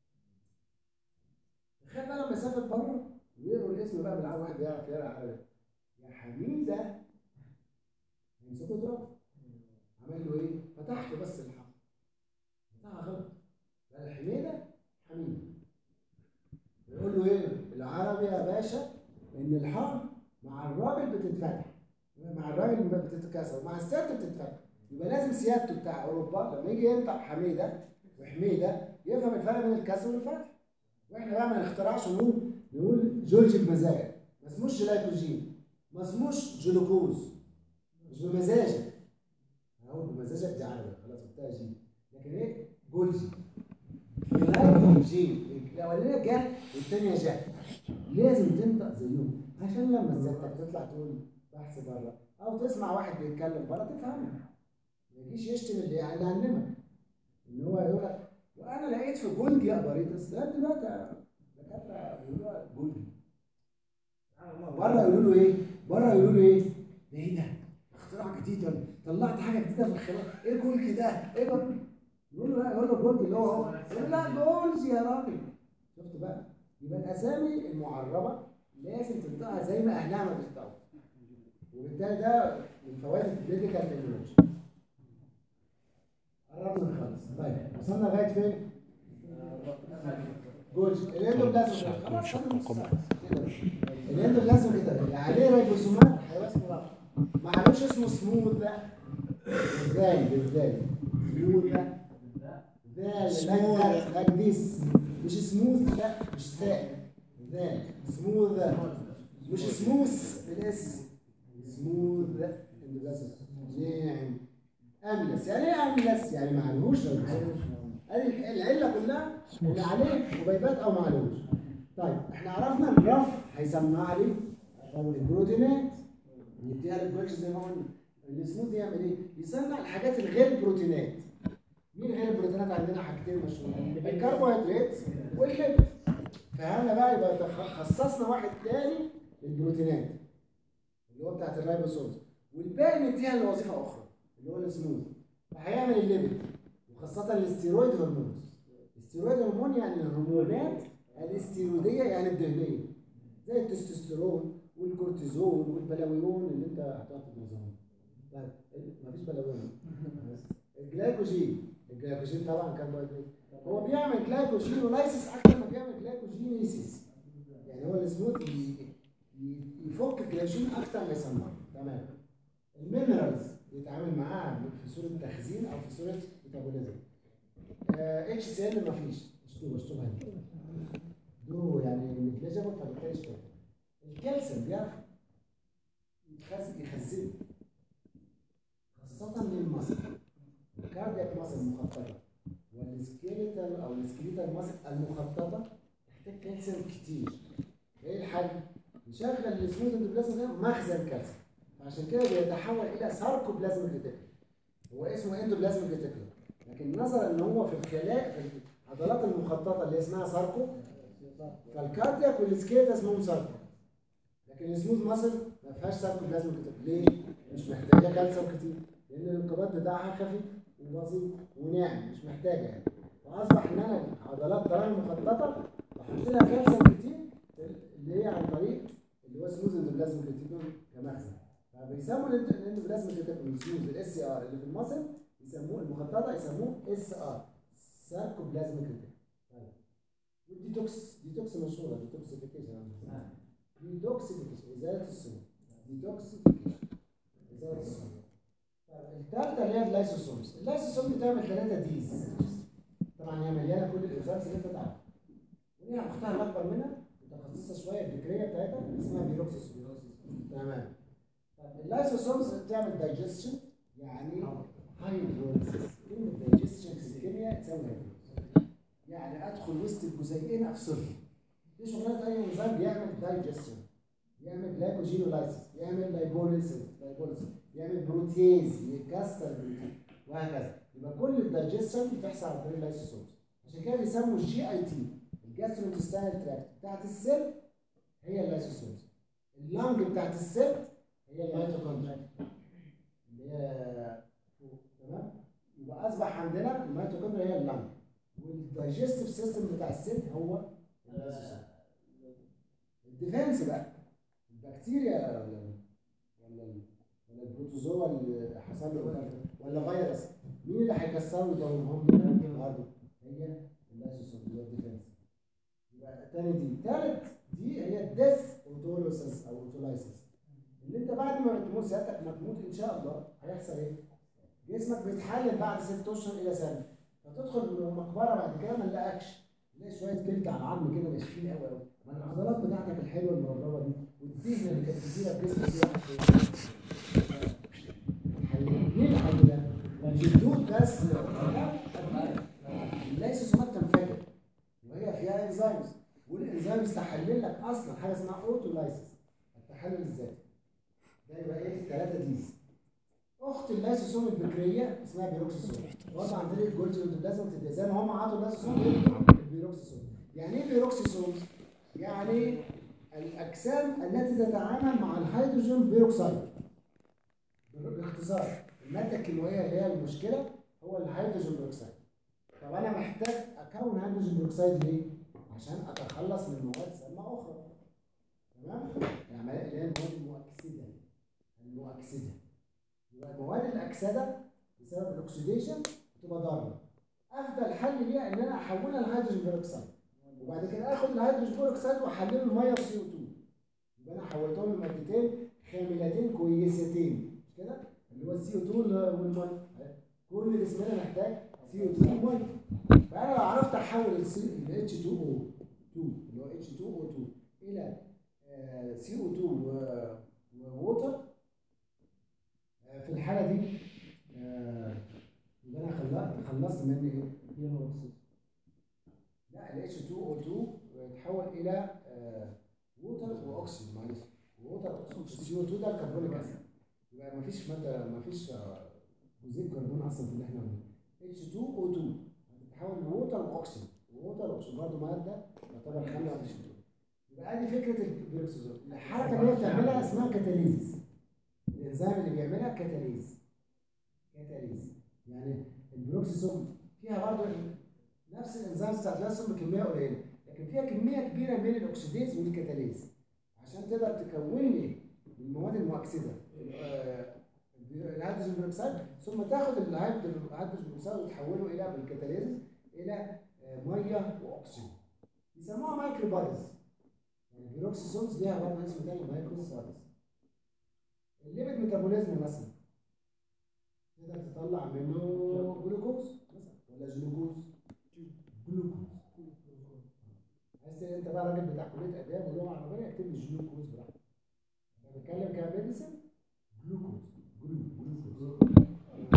تخيل بقى لما يسافر بره ويقروا الاسم بقى بالعربي واحد بيعرف يقرا عربي يا حميده يمسكوا يضربه عمل له ايه؟ فتح له بس الحق فتحها غلط بقى حميده حميده يقول له ايه؟ بالعربي يا باشا ان الحرب مع الراجل بتتفتح مع الراجل بتتكسر ومع الست بتتفتح يبقى لازم سيادته بتاع اوروبا لما يجي ينطق حميده وحميده يفهم الفرق بين الكسر والفتح واحنا بقى ما نخترعش نقول نقول جورج بمزاجك ما اسموش جلايكوجين ما اسموش جلوكوز مش بمزاجك اقول بمزاجك دي عربي خلاص قلتها جين لكن ايه جولجي جلايكوجين الاولانيه جه والثانيه جه لازم تنطق زيهم عشان لما سيادتك تطلع تقول بحث بره او تسمع واحد بيتكلم بره تفهمه ما يجيش يشتم اللي اللي علمك ان هو يقول لك وانا لقيت في جولجي اباريتس ده دلوقتي دكاتره بيقولوها جولجي بره يقولوا له ايه؟ بره يقولوا له ايه؟ ده ايه ده؟ اختراع جديد ولا طلعت حاجه جديده في الخلايا ايه جولجي ده؟ ايه جولجي؟ يقول له لا يقول له جولجي اللي هو هو يقول له لا جولجي يا راجل شفت بقى؟ يبقى الاسامي المعربه لازم تنطقها زي ما اهلها ما بينطقوا وبالتالي ده من فوائد الميديكال تكنولوجي قربنا نخلص طيب وصلنا لغايه فين؟ جولج الاندوبلازم خلاص خدنا نص ساعة. كده. الاندوبلازم كده اللي عليه ريبوسومات هيبقى اسمه رفع ما عليهوش اسمه سموث لا ازاي ازاي سموث لا ذال لايك ذيس مش سموث لا مش سائل ذال سموث مش سموث بالاس سموث اندوبلازم ناعم املس يعني ايه املس يعني ما عليهوش ريبوسومات ادي العله كلها اللي عليه حبيبات او ما عليهوش طيب احنا عرفنا الرف هيسمع لي البروتينات نديها للجولج زي ما قلنا السموث يعمل ايه؟ يصنع الحاجات الغير بروتينات مين غير البروتينات عندنا حاجتين مشهورين الكربوهيدرات والليبيد فهمنا بقى يبقى تخ- خصصنا واحد تاني للبروتينات اللي هو بتاعت الرايبوسومز والباقي نديها لوظيفه اخرى اللي هو السموث فهيعمل الليبيد وخاصه الاستيرويد هرمون الاستيرويد هرمون يعني الهرمونات الاستيرويديه يعني الدهنيه زي التستوستيرون والكورتيزون والبلاويون اللي انت هتقعد تدرسهم طيب مفيش بلاويون الجلايكوجين الجلايكوجين طبعا كان بقى هو بيعمل جلايكوجينولايسيس اكتر ما بيعمل جلايكوجينيسيس يعني هو السموث ي- ي- يفك الجلايكوجين اكتر ما يسمعه تمام المينرالز بيتعامل معاها في صوره تخزين او في صوره ميتابوليزم اتش سي ال مفيش اشطوبه اشطوبه هنا دو يعني نجليجبل فبالتالي اشطوبه الكالسيوم بيعرف يخزن يخزنه خاصة للمصل الكاردياك مصل المخططة والسكيليتال أو السكيليتال مصل المخططة تحتاج كالسيوم كتير إيه الحل؟ نشغل السموث اندوبلازم ده مخزن كالسيوم عشان كده بيتحول إلى ساركوبلازميك ريتيكولر هو اسمه اندوبلازميك ريتيكولر لكن نظرا إن هو في الخلايا في العضلات المخططة اللي اسمها ساركو فالكاردياك والسكيليتال اسمهم ساركو لكن السموث ماسل ما فيهاش ساركوبلازميك ريتيكولر ليه؟ مش محتاجه كالسيوم كتير لان الانقباض بتاعها خفيف وبسيط وناعم مش محتاجه يعني فاصبح ان انا عضلات ضرر مخططه بحط لها كالسيوم كتير اللي هي عن طريق اللي هو سموث اندوبلازميك ريتيكولر كمخزن فبيسموا الانت- الاندوبلازميك ريتيكولر السموث الاس سي ار اللي في المصل يسموه المخططه يسموه اس ار ساركوبلازميك ريتيكولر طيب والديتوكس ديتوكس مشهوره ديتوكسيفيكيشن ديتوكسيفيكيشن ازاله السموم ديتوكسيفيكيشن ازاله السموم طيب الثالثه اللي هي اللايسوسومز اللايسوسوم بتعمل ثلاثه ديز طبعا هي مليانه كل الانزيمز اللي انت تعرفها وليها اختها الاكبر منها متخصصه شويه البكريه بتاعتها اسمها بيروكسيسوم تمام طيب اللايسوسومز بتعمل دايجستشن يعني هايدروليسيس كلمه دايجستشن في الكيمياء تساوي هيدروليسيس يعني ادخل وسط الجزيئين افصلهم دي شغلانه اي انزيم بيعمل دايجستشن بيعمل جلايكوجينولايسيس بيعمل لايبوليسيس لايبوليسيس بيعمل بروتيز يكسر البروتين وهكذا يبقى كل الدايجستشن بتحصل عن طريق اللايسوسومز عشان كده بيسموا الجي اي تي الجاستروانتستينال تراكت بتاعت السيل هي اللايسوسومز اللنج بتاعت السيل هي الميتوكوندريا اللي هي فوق تمام يبقى اصبح عندنا الميتوكوندريا هي اللنج والدايجستيف سيستم بتاع السيل هو اللايسوسوم الديفنس بقى البكتيريا ولا ولا ولا البروتوزوا اللي حصل له مخالفة، ولا فيروس مين اللي هيكسروا ويدورهم لنا النهارده؟ هي اللايسوسوم اللي هي الديفنس يبقى تاني دي تالت دي هي الديس اوتوليسيس او اوتولايسيس اللي انت بعد ما بتموت سيادتك ما تموت ان شاء الله هيحصل ايه؟ جسمك بيتحلل بعد ست اشهر الى سنه فتدخل المقبره بعد كده ما نلاقكش تلاقي شويه جلد على العظم كده ناشفين قوي قوي ما العضلات بتاعتك الحلوه المربوطه دي والدهنه اللي كانت كتيره في جسمك دي راحت فين؟ الحلال. مين الحل ده؟ مش الدود بس لا اللايسوسومات تنفجر وهي فيها انزيمز والانزيمز تحلل لك اصلا حاجه اسمها اوتولايسيس التحلل الذاتي ده يبقى ايه؟ ثلاثه ديز اخت اللايسوسوم البكريه اسمها بيروكسيسوم برضه عن طريق الجولجي والبلازما بتدي زي ما هم عطوا اللايسوسوم يدوا البيروكسيسوم يعني ايه بيروكسيسوم؟ يعني الاجسام التي تتعامل مع الهيدروجين بيروكسيد باختصار الماده الكيميائيه اللي هي المشكله هو الهيدروجين بيروكسيد طب انا محتاج اكون هيدروجين بيروكسيد ليه؟ عشان اتخلص من مواد سامه اخرى تمام؟ العمليه اللي هي المواد المؤكسده المؤكسده يبقى المواد الاكسده بسبب الاكسديشن بتبقى ضاره افضل حل ليها ان انا احولها لهيدروجين بيروكسيد وبعد كده اخد الهيدروجين بيروكسيد واحلله الميه وسي او 2 يبقى انا حولتهم لمادتين خاملتين كويستين مش كده اللي هو السي او 2 والميه كل جسمنا محتاج سي او 2 وميه فانا لو عرفت احول ال اتش 2 او 2 اللي هو اتش 2 او 2 الى سي او 2 ووتر في الحاله دي آه، يبقى انا خلصت خلصت من ايه؟ لا ال H2O2 يتحول الى ووتر واكسجين معلش ووتر واكسجين CO2 ده الكربونيك اسيد يبقى مفيش ماده مفيش آه، جزيء كربون اصلا في اللي احنا قلناه H2O2 هتتحول لووتر واكسجين ووتر واكسجين برضه ماده تعتبر خامله مش يبقى ادي فكره البيروكسيزوم الحركه اللي هي بتعملها اسمها كاتاليزيس الانزيم اللي بيعملها كاتاليز كاتاليز يعني البيروكسيزوم فيها برضه نفس الانزيم بتاعت اللايسوم بكميه قليله لكن فيها كميه كبيره من الاكسيديز والكاتاليز عشان تقدر تكون لي المواد المؤكسده آه، الهيدروجين بيروكسيد ثم تاخد الهيدروجين بيروكسيد وتحوله الى بالكاتاليز الى آه، ميه واكسجين يسموها مايكرو بوديز يعني البيروكسيزومز ليها برضه اسم تاني مايكرو بوديز الليبيد ميتابوليزم مثلا تقدر تطلع منه جلوكوز مثلا ولا جلوكوز جلوكوز عايز تلاقي انت بقى راجل بتاع كليه اداب ولغه عربيه اكتب لي جلوكوز براحتك انا بتكلم كميديسن جلوكوز جلو جلوكوز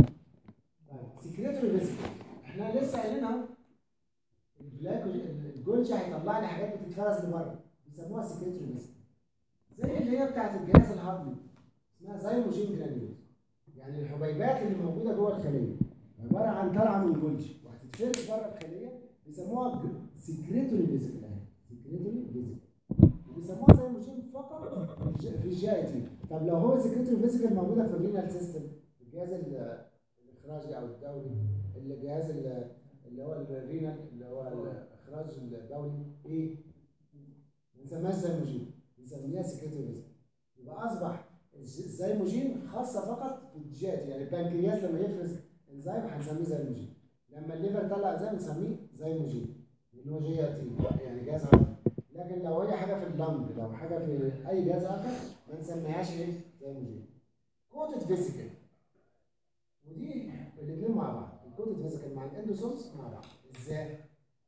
سكريتوري فيزيكال احنا لسه قايلين اهو الجلايكوجين الجولجي هيطلع لي حاجات بتتفرز لبره بيسموها سكريتوري فيزيكال زي اللي هي بتاعت الجهاز الهضمي اسمها زيموجين جرانيول يعني الحبيبات اللي موجوده جوه الخليه عباره عن طالعه من الجولجي وهتتفرز بره الخليه بيسموها سكريتوري فيزيكال اهي سكريتوري فيزيكال بيسموها زيموجين فقط في الجي اي تي طب لو هو سكريتوري فيزيكال موجوده في الرينال سيستم الجهاز ال- الاخراجي او الدوري الجهاز ال- اللي هو الرينال اللي هو الاخراج الدوري ايه؟ ما نسميهاش زيموجين نسميها سكريتوري فيزيكال يبقى اصبح الزيموجين خاصه فقط في الجات يعني البنكرياس لما يفرز انزيم هنسميه زيموجين لما الليفر يطلع انزيم نسميه زيموجين لان هو جي تي يعني جهاز عضلي لكن لو هي حاجه في اللنج لو حاجه في اي جهاز اخر ما نسميهاش ايه زيموجين كوتد فيزيكال ودي الاثنين مع بعض الكوتد فيزيكال مع الاندوسومز مع بعض ازاي؟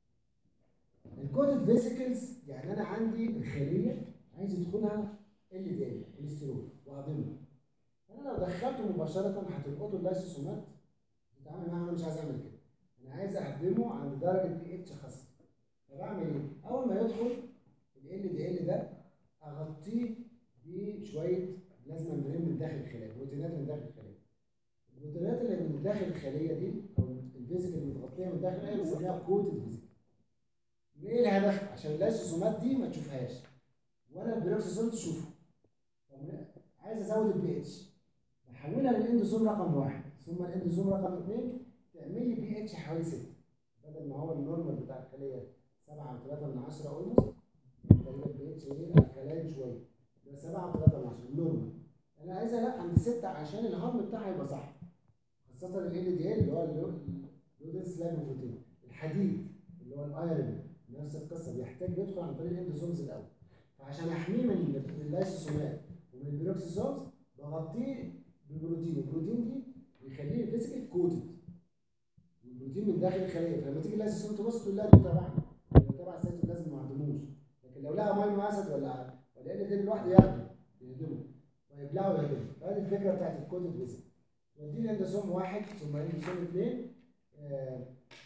الكوتد فيزيكلز يعني انا عندي الخليه عايز يدخلها ال دي ال كوليسترول وهضمه انا لو دخلته مباشره هتلقطه اللايسوسومات تتعامل معاه انا مش عايز اعمل كده انا عايز اهدمه عند درجه بي اتش خاصه فبعمل ايه؟ اول ما يدخل ال دي ال ده اغطيه بشويه بلازما ممبرين من داخل الخليه بروتينات من داخل الخليه البروتينات اللي من داخل الخليه دي او الفيزيكال اللي متغطيه من داخل الخليه بنسميها كوتد فيزيكال ايه الهدف؟ عشان اللايسوسومات دي ما تشوفهاش ولا البيروكسيزول تشوفه طب عايز ازود البي اتش بحولها للاندوسوم رقم واحد ثم الاندوسوم رقم اثنين تعمل لي بي اتش حوالي 6 بدل ما هو النورمال بتاع الخليه 7 و3 من 10 اولموست تقريبا البي اتش ايه الكلام شويه يبقى 7 و3 من 10 النورمال انا عايزها لا عند 6 عشان الهضم بتاعها يبقى صح خاصه ال دي ال اللي هو اللودن سلايم بروتين الحديد اللي هو الايرون نفس القصه بيحتاج يدخل عن طريق الاندوسومز الاول فعشان احميه من اللايسوسومات ومن البيروكسيسومز بغطيه بالبروتين البروتين دي بيخليه الفيزيكال كوتد البروتين من داخل الخليه فلما تيجي اللايسوسوم تبص تقول لا ده تبعنا لو تبع السيتوبلازم ما عندهموش لكن لو لقى امينو اسيد ولا ولا ال دي لوحده ياخده يهدمه ويبلعه ويهدمه فهذه الفكره بتاعت الكوتد فيزيكال ودينا اندوسوم واحد ثم اندوسوم اثنين آه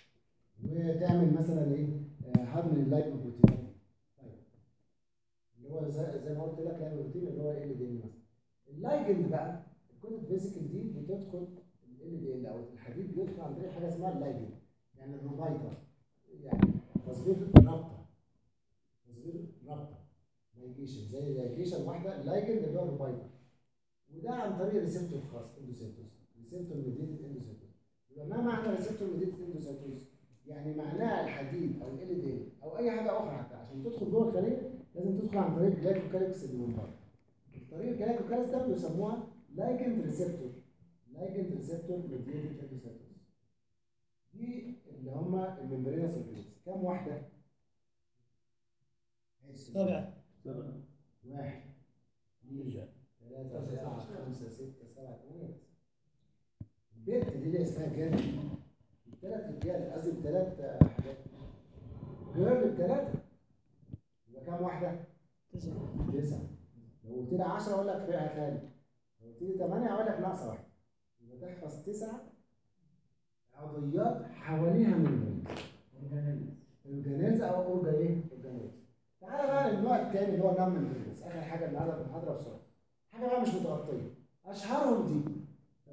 وتعمل مثلا ايه آه هضم اللايكوبروتينات طيب اللي هو زي, زي ما قلت لك لايكوبروتين اللي هو ال دي مثلا اللايجند بقى الكوتد فيزيكال دي بتدخل ال دي ال او الحديد بيدخل عن طريق حاجه اسمها اللايجند يعني الربايطه يعني تصغير رابطه تصغير رابطه لايجيشن زي اللايجيشن واحده اللايجند اللي هو الربايطه وده عن طريق ريسبتور خاص اندوسيتوز ريسبتور ميديتد اندوسيتوز يبقى ما معنى ريسبتور ميديتد اندوسيتوز؟ يعني معناها الحديد او ال دي او اي حاجه اخرى حتى عشان تدخل جوه الخليه لازم تدخل عن طريق جلايكوكاليكس اللي من بره طريق الجلايكوكاليكس ده بيسموها لايجند ريسبتور لايجند ريسبتور ميديتد اندوسيتوز دي اللي هم الممبرينس سيرفيس كام واحده؟ سبعة واحد اثنين ثلاثة أربعة خمسة ستة سبعة ثمانية البنت دي اللي اسمها جان الثلاث رجال قصدي الثلاث حاجات جيرل بثلاثة يبقى كام واحدة؟ تسعة تسعة لو قلت لي 10 أقول لك فيها ثاني لو قلت لي 8 أقول لك ناقصة واحدة يبقى تحفظ تسعة عضيات حواليها ممبرين اورجانيلز أو أورجا إيه؟ اورجانيلز تعالى بقى للنوع الثاني اللي هو نون ممبرينز آخر حاجة النهارده في المحاضرة بسرعة حاجة بقى مش متغطية أشهرهم دي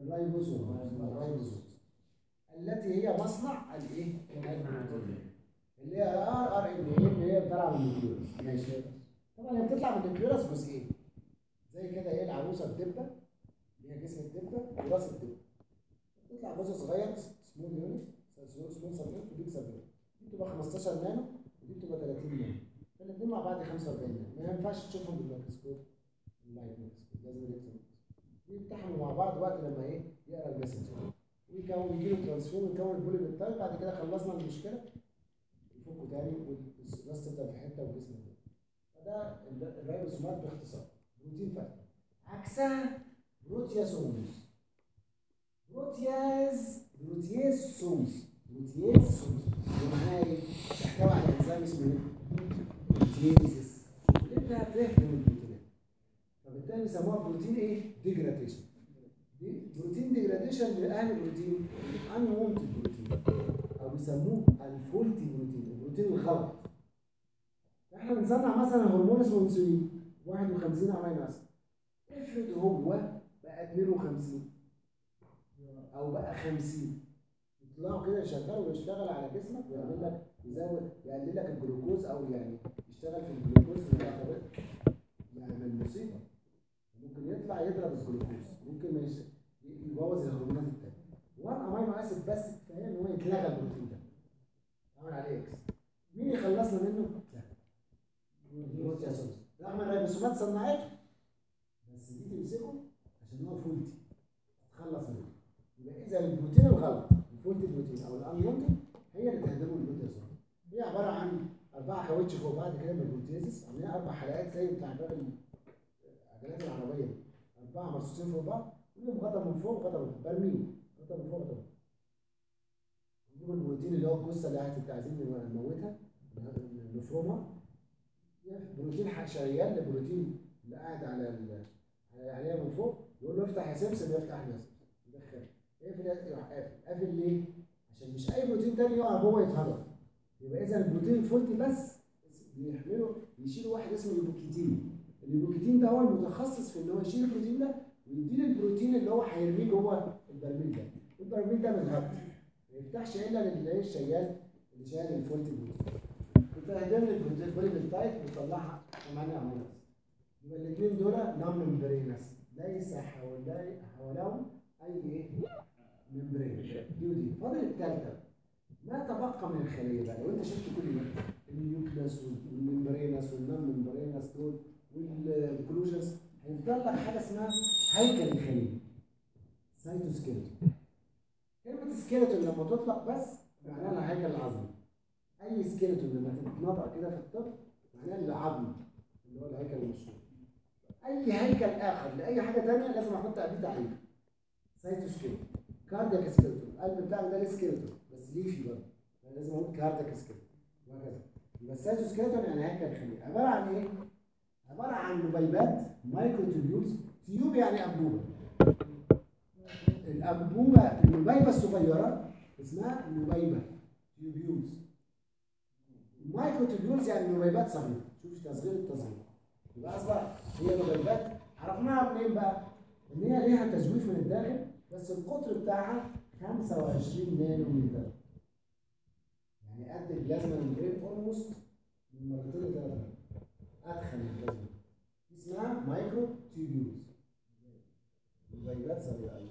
الرايبوزوم الرايبوزوم التي هي مصنع الايه؟ البروتين اللي هي ار ار ان ايه اللي هي بتطلع من النيوكليوس ماشي طبعا هي بتطلع من النيوكليوس جزئين زي كده ايه العروسه الدبه اللي هي جسم الدبه وراس الدبه بتطلع جزء صغير سمول يونت سمول سبيوت ودي سبيوت دي بتبقى 15 نانو ودي بتبقى 30 نانو فالاثنين مع بعض 45 نانو ما ينفعش تشوفهم بالميكروسكوب اللايت ميكروسكوب لازم الكترون بيتحموا مع بعض وقت لما ايه يقرا المسج ويكون يجي له ترانسفورم ويكون البولي بالتايب بعد كده خلصنا المشكله يفكوا تاني والراس تبدا في حته والجسم في حته فده ال- الريبوسومات باختصار بروتين فاكتور عكسها بروتياسومز بروتياز بروتياز سومز بروتياز سومز اللي معناها ايه؟ تحتوي على انزيم اسمه ايه؟ بروتيزس انت بتهضم البروتينات فبالتالي بيسموها بروتين ايه؟ ديجراديشن دي بروتين ديجراديشن لاهل بروتين انونتد بروتين او بيسموه الفولتي بروتين البروتين الغلط احنا بنصنع مثلا هرمون اسمه انسولين 51 امينو اسيد افرض هو بقى 52 او بقى 50 يطلعوا كده يشغلوا ويشتغل على جسمك ويعمل لك يزود يقلل لك الجلوكوز او يعني يشتغل في الجلوكوز اللي يعتبر يعمل مصيبه ممكن يطلع يضرب الجلوكوز ممكن ما يش- يبوظ الهرمونات التانية وان امينو اسيد بس كفايه ان هو يتلغى البروتين ده عمل عليه اكس مين يخلصنا منه؟ ده البروتياسومز رغم ان الريبوسومات صنعته بس دي تمسكه عشان هو فولتي تخلص منه يبقى اذا البروتين الغلط الفولتي بروتين او الانيونتي هي اللي تهدمه البروتياسوم هي عباره عن اربعه كاوتش فوق بعض كده من البروتيزس عاملين اربع حلقات زي بتاع باب العجلات العربيه دي اربعه مرصوصين فوق بعض كلهم غطا من فوق غطا من فوق برميل غطا من فوق غطا من فوق نجيب البروتين اللي هو الجثه اللي هت- عايزين نموتها نفرمها بروتين ح- شغال لبروتين اللي قاعد على ال- عليها من فوق يقول له افتح يا سمسم يفتح يا سمسم يدخل اقفل يا- يروح قافل قافل ليه؟ عشان مش اي بروتين تاني يقع جوه يتهضم يبقى اذا البروتين الفولتي بس بيحمله يشيلوا واحد اسمه اليوبوكيتين اليوبوكيتين ده هو المتخصص في ان هو يشيل البروتين ده ويديله البروتين اللي هو هيرميه جوه البرميل ده البرميل ده متغطي ما يفتحش الا للي هي الشيال اللي شايل الفولتي بروتين بتهدم البروتين البولي بالتايت وتطلعها 8 امينو اسيد يبقى الاثنين دول نون ممبرينس ليس حوالي حواليهم اي ايه ممبرين دي ودي فاضل الثالثه ما تبقى من الخليه بقى لو انت شفت كل ده النيوكلاس والممبرينس والنون ممبرينس دول والكلوجنز هيفضل لك حاجه اسمها هيكل الخليه سايتوسكيلتون كلمه سكيلتون لما تطلق بس معناها الهيكل العظمي اي سكيلتون لما تتنطق كده في الطب معناها العظم اللي هو الهيكل المشهور اي هيكل اخر لاي حاجه ثانيه لازم احط قبليه تعريف سايتوسكيلتون كاردياك سكيلتون القلب بتاعك ده ليه سكيلتون بس ليفي برضه يعني لازم اقول كاردياك سكيلتون وهكذا يبقى السايتوسكيلتون يعني هيكل الخليه عباره عن ايه؟ عباره عن نبيبات مايكرو تيوبيولز تيوب يعني انبوبه الانبوبه النبيبه الصغيره اسمها نبيبه تيوبيولز المايكرو تيوبيولز يعني نبيبات صغيره شوف تصغير التصغير يبقى اصبح هي نبيبات عرفناها منين بقى؟ ان هي ليها تجويف من الداخل بس القطر بتاعها 25 نانو متر يعني قد البلازما ممبرين اولموست من مرتين لثلاث ادخل من البلازما دي اسمها مايكرو تيوبيولز نبيبات صغيره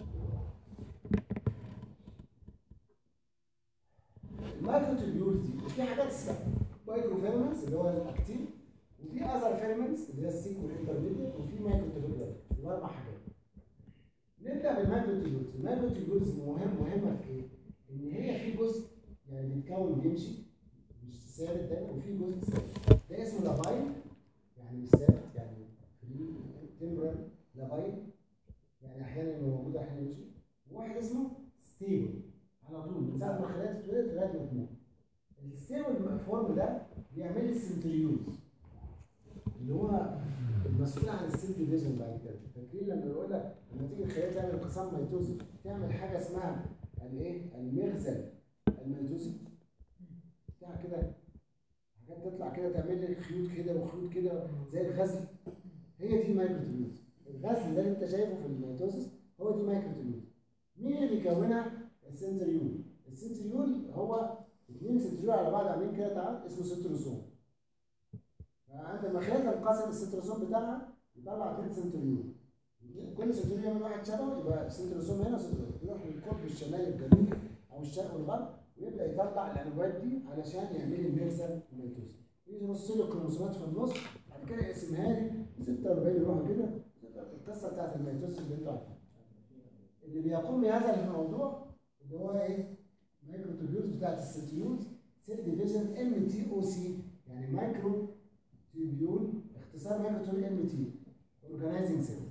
المايكرو تيوبيولز دي في حاجات اسمها مايكرو فيلمنتس اللي هو الاكتين وفي اذر فيلمنتس اللي هي السيك والانترميديت وفي مايكرو تيوبيولز يبقى اربع حاجات نبدا بالمايكرو تيوبيولز المايكرو تيوبيولز مهم مهمه في ايه؟ ان هي في جزء يعني بيتكون بيمشي مش ثابت دايما وفي جزء ثابت ده اسمه لاباين يعني مش ثابت يعني فري تمبرال لاباين يعني احيانا يبقى موجود احيانا يمشي وواحد اسمه ستيبل على طول من ساعه ما الخلايا تتولد لغايه ما تموت الستيبل فورم ده بيعمل لي السنتريولز اللي هو المسؤول عن السيل ديفيجن بعد كده فاكرين لما يقول لك لما تيجي الخلايا تعمل انقسام ميتوزي تعمل حاجه اسمها الايه المغزل الميتوزي بتاع كده حاجات تطلع كده تعمل لي خيوط كده وخيوط كده زي الغزل هي دي مايكروتوبيوز الغزل ده اللي انت شايفه في الميتوزس هو دي مايكروتوبيوز مين اللي بيكونها السنتريول السنتريول هو اثنين سنتريول على بعض عاملين كده تعال اسمه ستروسوم فعند لما خليها تنقسم الستروسوم بتاعها يطلع اثنين سنتريول كل سنتريول يعمل واحد شبهه يبقى سنتروسوم هنا وسنتروسوم يروح للقطب الشمالي الجنوبي او الشرق والغرب ويبدا يطلع الانواع دي علشان يعمل لي ميرزا وميتوز يرص له الكروموسومات في النص بعد كده يقسمها لي 46 يروحوا كده القصه بتاعت الميتوز اللي انتوا عارفينها اللي بيقوم بهذا الموضوع اللي هو ايه مايكروتوبيولز بتاعت الستيولز سيل ديفيجن ام تي او سي يعني مايكرو تيبيول اختصار مايكروتوبيول ام تي اورجانيزنج سيل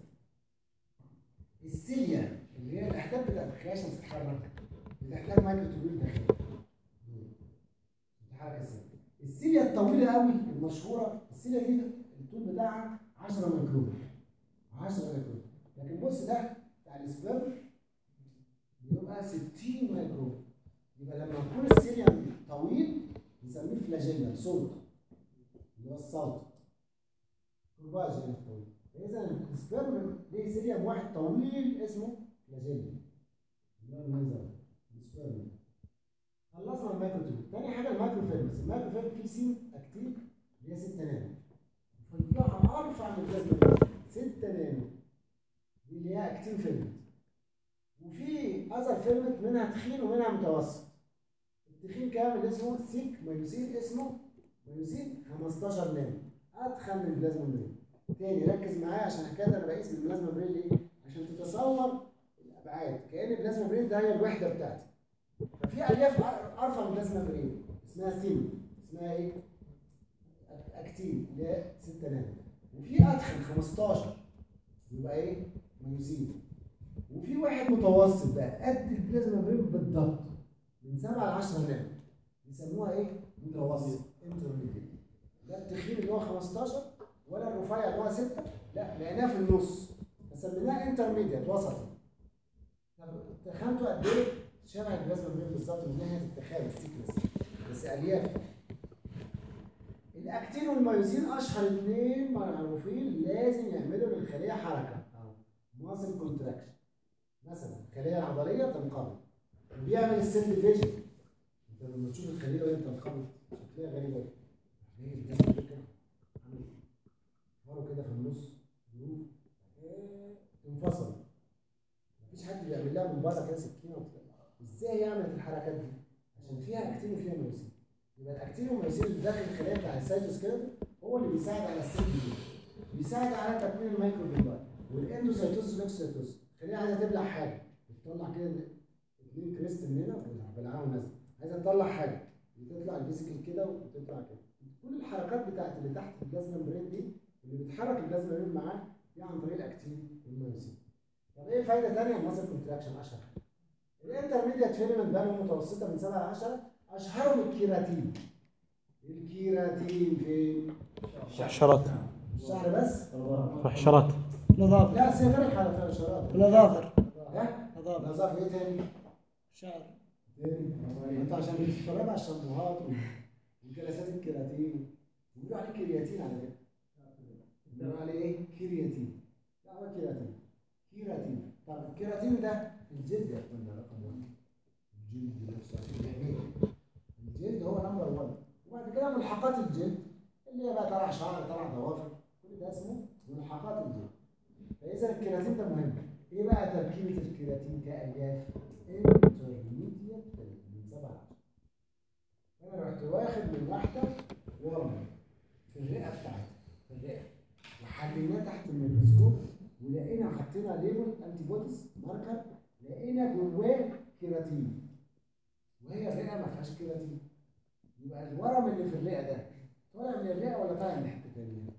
السيليا اللي هي الاحداث بتاعت الخلايا عشان تتحرك بتحتاج مايكروتوبيول داخلي تتحرك السيل السيليا الطويله قوي المشهوره السيليا دي الطول بتاعها 10 ميكرون 10 ميكرون لكن بص ده بتاع السبرم بيبقى 60 مايكرون يبقى لما يكون السيليا طويل نسميه فلاجيلا صوت اللي هو الصوت كرباج يعني طويل اذا السبرم ليه سيليا واحد طويل اسمه فلاجيلا اللي هو المنظر السبرم خلصنا المايكروتوب تاني حاجه المايكرو فيلمز المايكرو فيلم فيه سين اكتيف اللي هي 6 نانو فيطلعها ارفع من الجذب 6 نانو دي اللي هي اكتيف فيلمز وفي اذر فيلمت منها تخين ومنها متوسط التخين كامل اسمه سيك مايوسين اسمه مايوسين 15 نانو اتخن من البلازما ممبرين تاني ركز معايا عشان حكايه انا بقيس بالبلازما ممبرين ليه؟ عشان تتصور الابعاد كان البلازما ممبرين ده هي الوحده بتاعتي ففي الياف ارفع من البلازما ممبرين اسمها سين اسمها ايه؟ اكتين اللي هي 6 نانو وفي اتخن 15 يبقى ايه؟ مايوسين وفي واحد متوسط بقى قد البلازما ممبرين بالضبط من 7 ل 10 نانو بيسموها ايه؟ متوسط انترميديت لا التخين اللي هو 15 ولا الرفيع اللي هو 6 لا لقيناه في النص فسميناه انترميديت وسطي طب تخنته قد ايه؟ شبه البلازما ممبرين بالظبط من ناحيه التخان السيكنس بس الياف الاكتين والمايوسين اشهر اثنين معروفين لازم يعملوا للخليه حركه ماسل كونتراكشن مثلا الخليه العضليه تنقبض وبيعمل السيل ديفيجن انت لما تشوف الخليه وهي بتنقبض شكلها غريب قوي ليه الجسم كده عامل فارو كده في النص جروف تنفصل مفيش حد بيعمل لها من بره كده سكينه وبتاع ازاي يعمل الحركات دي؟ عشان فيها اكتين وفيها ميوسين يبقى الاكتين والميوسين اللي داخل الخلايا بتاع السيتوسكيلتون هو اللي بيساعد على السيل ديفيجن بيساعد على تكوين الميكروفيبرات والاندوسيتوز والاكسيتوز الخليه عايزه تبلع حاجه بتطلع كده اثنين كريست من هنا بالعام مثلا عايزه تطلع حاجه بتطلع الفيزيكال كده وتطلع كده كل الحركات بتاعت اللي تحت البلازما ممبرين دي اللي بتحرك البلازما ممبرين معاه دي عن طريق الاكتين والميوسين طب ايه فايده ثانيه الماسل كونتراكشن اشهر الانترميديت فيلمنت بقى متوسطه من 7 ل 10 اشهرهم الكيراتين الكيراتين فين؟ حشرات الشعر بس؟ حشرات نظافة لا سي غير الحالة الاشارات نظافة ها؟ نظافة نظافة ايه تاني؟ شعر تاني انت عشان بتتفرج على الشامبوهات وجلسات الكيراتين بيقولوا عليه كرياتين على فكرة بيقولوا عليه ايه؟ كرياتين لا هو كيراتين كيراتين طب الكيراتين ده الجلد يا اخوانا رقم واحد الجلد نفسه عشان يحميه الجلد هو نمبر 1 وبعد كده ملحقات الجلد اللي هي بقى طلع شعر طلع ضوافر كل ده اسمه ملحقات الجلد فاذا الكيراتين ده مهم ايه بقى تركيبه الكيراتين كالياف انترميديت من 7 انا رحت واخد من واحده ورم في الرئه بتاعتها في الرئه وحليناه تحت الميكروسكوب ولقينا حطينا ليبل انتي بوديز ماركر لقينا جواه كيراتين وهي الرئه ما فيهاش كيراتين يبقى الورم اللي في الرئه ده طالع من الرئه ولا طالع من حته ثانيه؟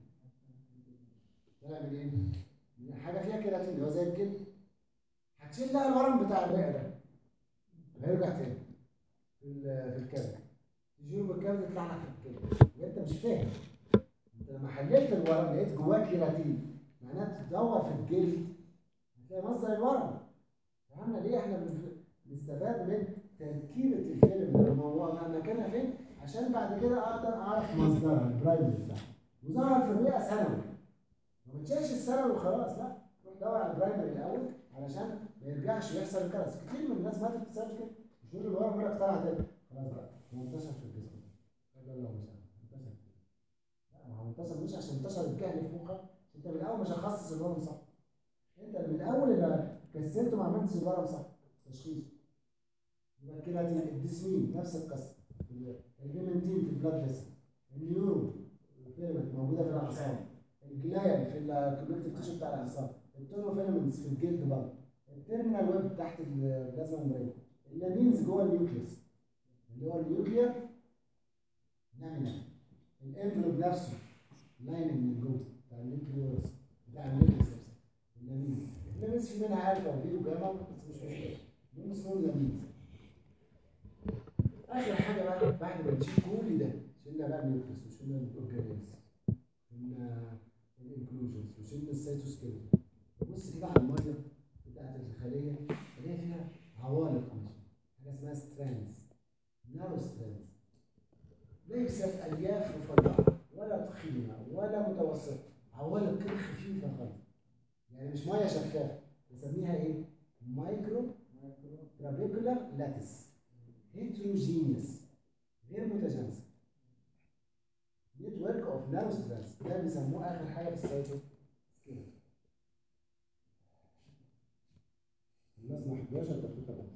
طالع من ايه؟ من حاجه فيها كيراتين اللي هو زي الجلد هتشيل لها الورم بتاع الرئه ده هيرجع تاني في ال- في الكبد تجيله بالكبد يطلع لك في الكبد وانت مش فاهم انت لما حللت الورم لقيت جواه كيراتين معناها تدور في الجلد هتلاقي مصدر الورم فهمنا ليه احنا بنف- بنستفاد من تركيبه الفيلم ده الموضوع مكانها فين عشان بعد كده اقدر اعرف مصدرها البرايمري بتاعها وظهر في الرئه ثانوي ما بتشيلش الثانوي وخلاص لا روح دور على البرايمري الاول علشان ما يرجعش يحصل الكرس كتير من الناس ماتت بسبب كده مش يقول الورم يقول لك طلع تاني خلاص بقى هو انتشر في الجسم قبل الله مساعد انتشر لا ما هو انتشر مش عشان انتشر الجهل في مخك انت من الاول مش هتخصص الورم صح انت من الاول اللي كسلته ما عملتش الورم صح تشخيص يبقى كده الديسمين نفس القصه الفيمنتين في البلاد فيسل النيورو فيلمنت موجوده في الاعصاب الجلايل في الكونكتيف تيشو بتاع الاعصاب التونو فيلمنتس في الجلد برضه التيرمينال ويب تحت البلازما ممبرين اللامينز جوه النيوكليس اللي هو النيوكلير لامينا الانفلوب نفسه لاين من جوه بتاع النيوكليوس بتاع النيوكليس نفسه اللامين اللامينز في منها الفا وبي وجاما بس مش مشكله دول اسمهم لامينز اخر حاجه بقى بعد ما نشيل كل ده شلنا بقى النيوكليس وشلنا الاورجانيز شلنا الانكلوجنز وشلنا السيتوسكيلتون بص كده على الميه بتاعت الخليه اللي هي فيها عوالق مش حاجه اسمها ستراندز نارو ستراندز ليست الياف رفيعه ولا تخينه ولا متوسطه عوالق كده خفيفه خالص يعني مش ميه شفافه نسميها ايه؟ مايكرو ترابيكولار لاتس هيتروجينيوس غير متجانسه نتورك اوف نانو ستراندز ده بيسموه اخر حاجه في السايتو سكيل الناس ما 11 دقيقه بقى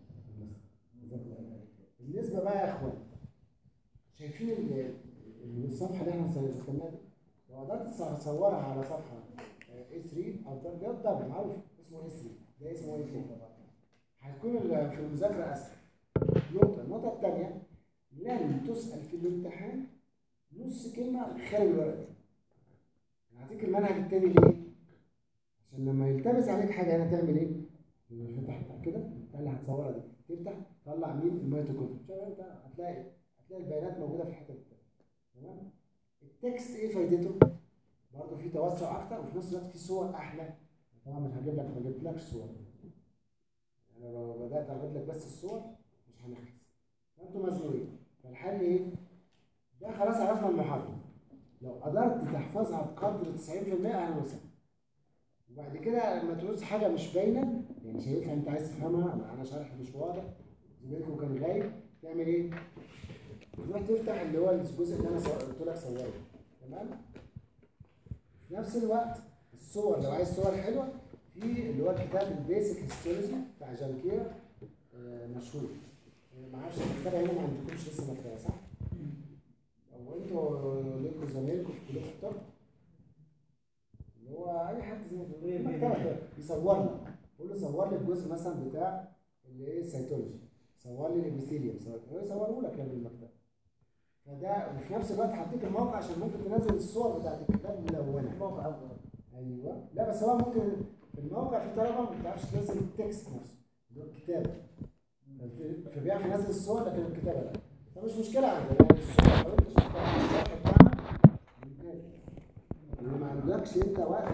بالنسبه بقى يا اخوان شايفين ال- ال- الصفحه اللي احنا استخدمناها دي لو قدرت تصورها على صفحه اي 3 او ده ده الدبل معروف اسمه اي 3 ده اسمه اي 3 هتكون ال- في المذاكره اسهل نقطه النقطه الثانيه لن تسال في الامتحان نص كلمه خارج الورقه دي انا هعطيك المنهج التاني ليه؟ عشان لما يلتبس عليك حاجه هنا تعمل ايه؟ فتح كده بتاع اللي هتصورها دي تفتح طلع مين الميتوكوندريا شوف انت هتلاقي هتلاقي البيانات موجوده في الحته دي تمام التكست ايه فايدته؟ برضه في توسع اكتر وفي نفس الوقت في صور احلى طبعا مش هجيب لك ما جبتلكش صور انا لو بدات اجيب لك بس الصور مش هنخلص فانتوا مزنوقين فالحل ايه؟ ده خلاص عرفنا المحاضره لو قدرت تحفظها بقدر 90% اهلا وسهلا وبعد كده لما تعوز حاجه مش باينه يعني شايفها انت عايز تفهمها انا شرح مش واضح زميلكم كان غايب تعمل ايه؟ تروح تفتح اللي هو الجزء اللي انا صور- قلت لك صوره تمام؟ في نفس الوقت الصور لو عايز صور حلوه في اللي هو كتاب البيسك هيستولوجي بتاع جانكيرا آه، مشهور آه، ما اعرفش المكتبه هنا ما عندكمش لسه مكتبه صح؟ او انتوا ليكوا زمايلكم في كليه الطب اللي هو اي حد زي ما تقول مكتبه كده يصور لك قول له صور لي الجزء مثلا بتاع اللي ايه السيتولوجي صور لي الابيثيليوم صور هو يصوره لك يعني المكتبه فده وفي نفس الوقت هديك الموقع عشان ممكن تنزل الصور بتاعت الكتاب ملونه موقع افضل ايوه لا بس هو ممكن في الموقع في طلبه ما بتعرفش تنزل التكست نفسه اللي هو الكتابه ففي- فبيعرف ينزل الصور لكن الكتابه لا فمش مشكله عندنا يعني الصور لو انت شفتها في الشرح بتاعنا ممتاز اللي ما عندكش انت وقت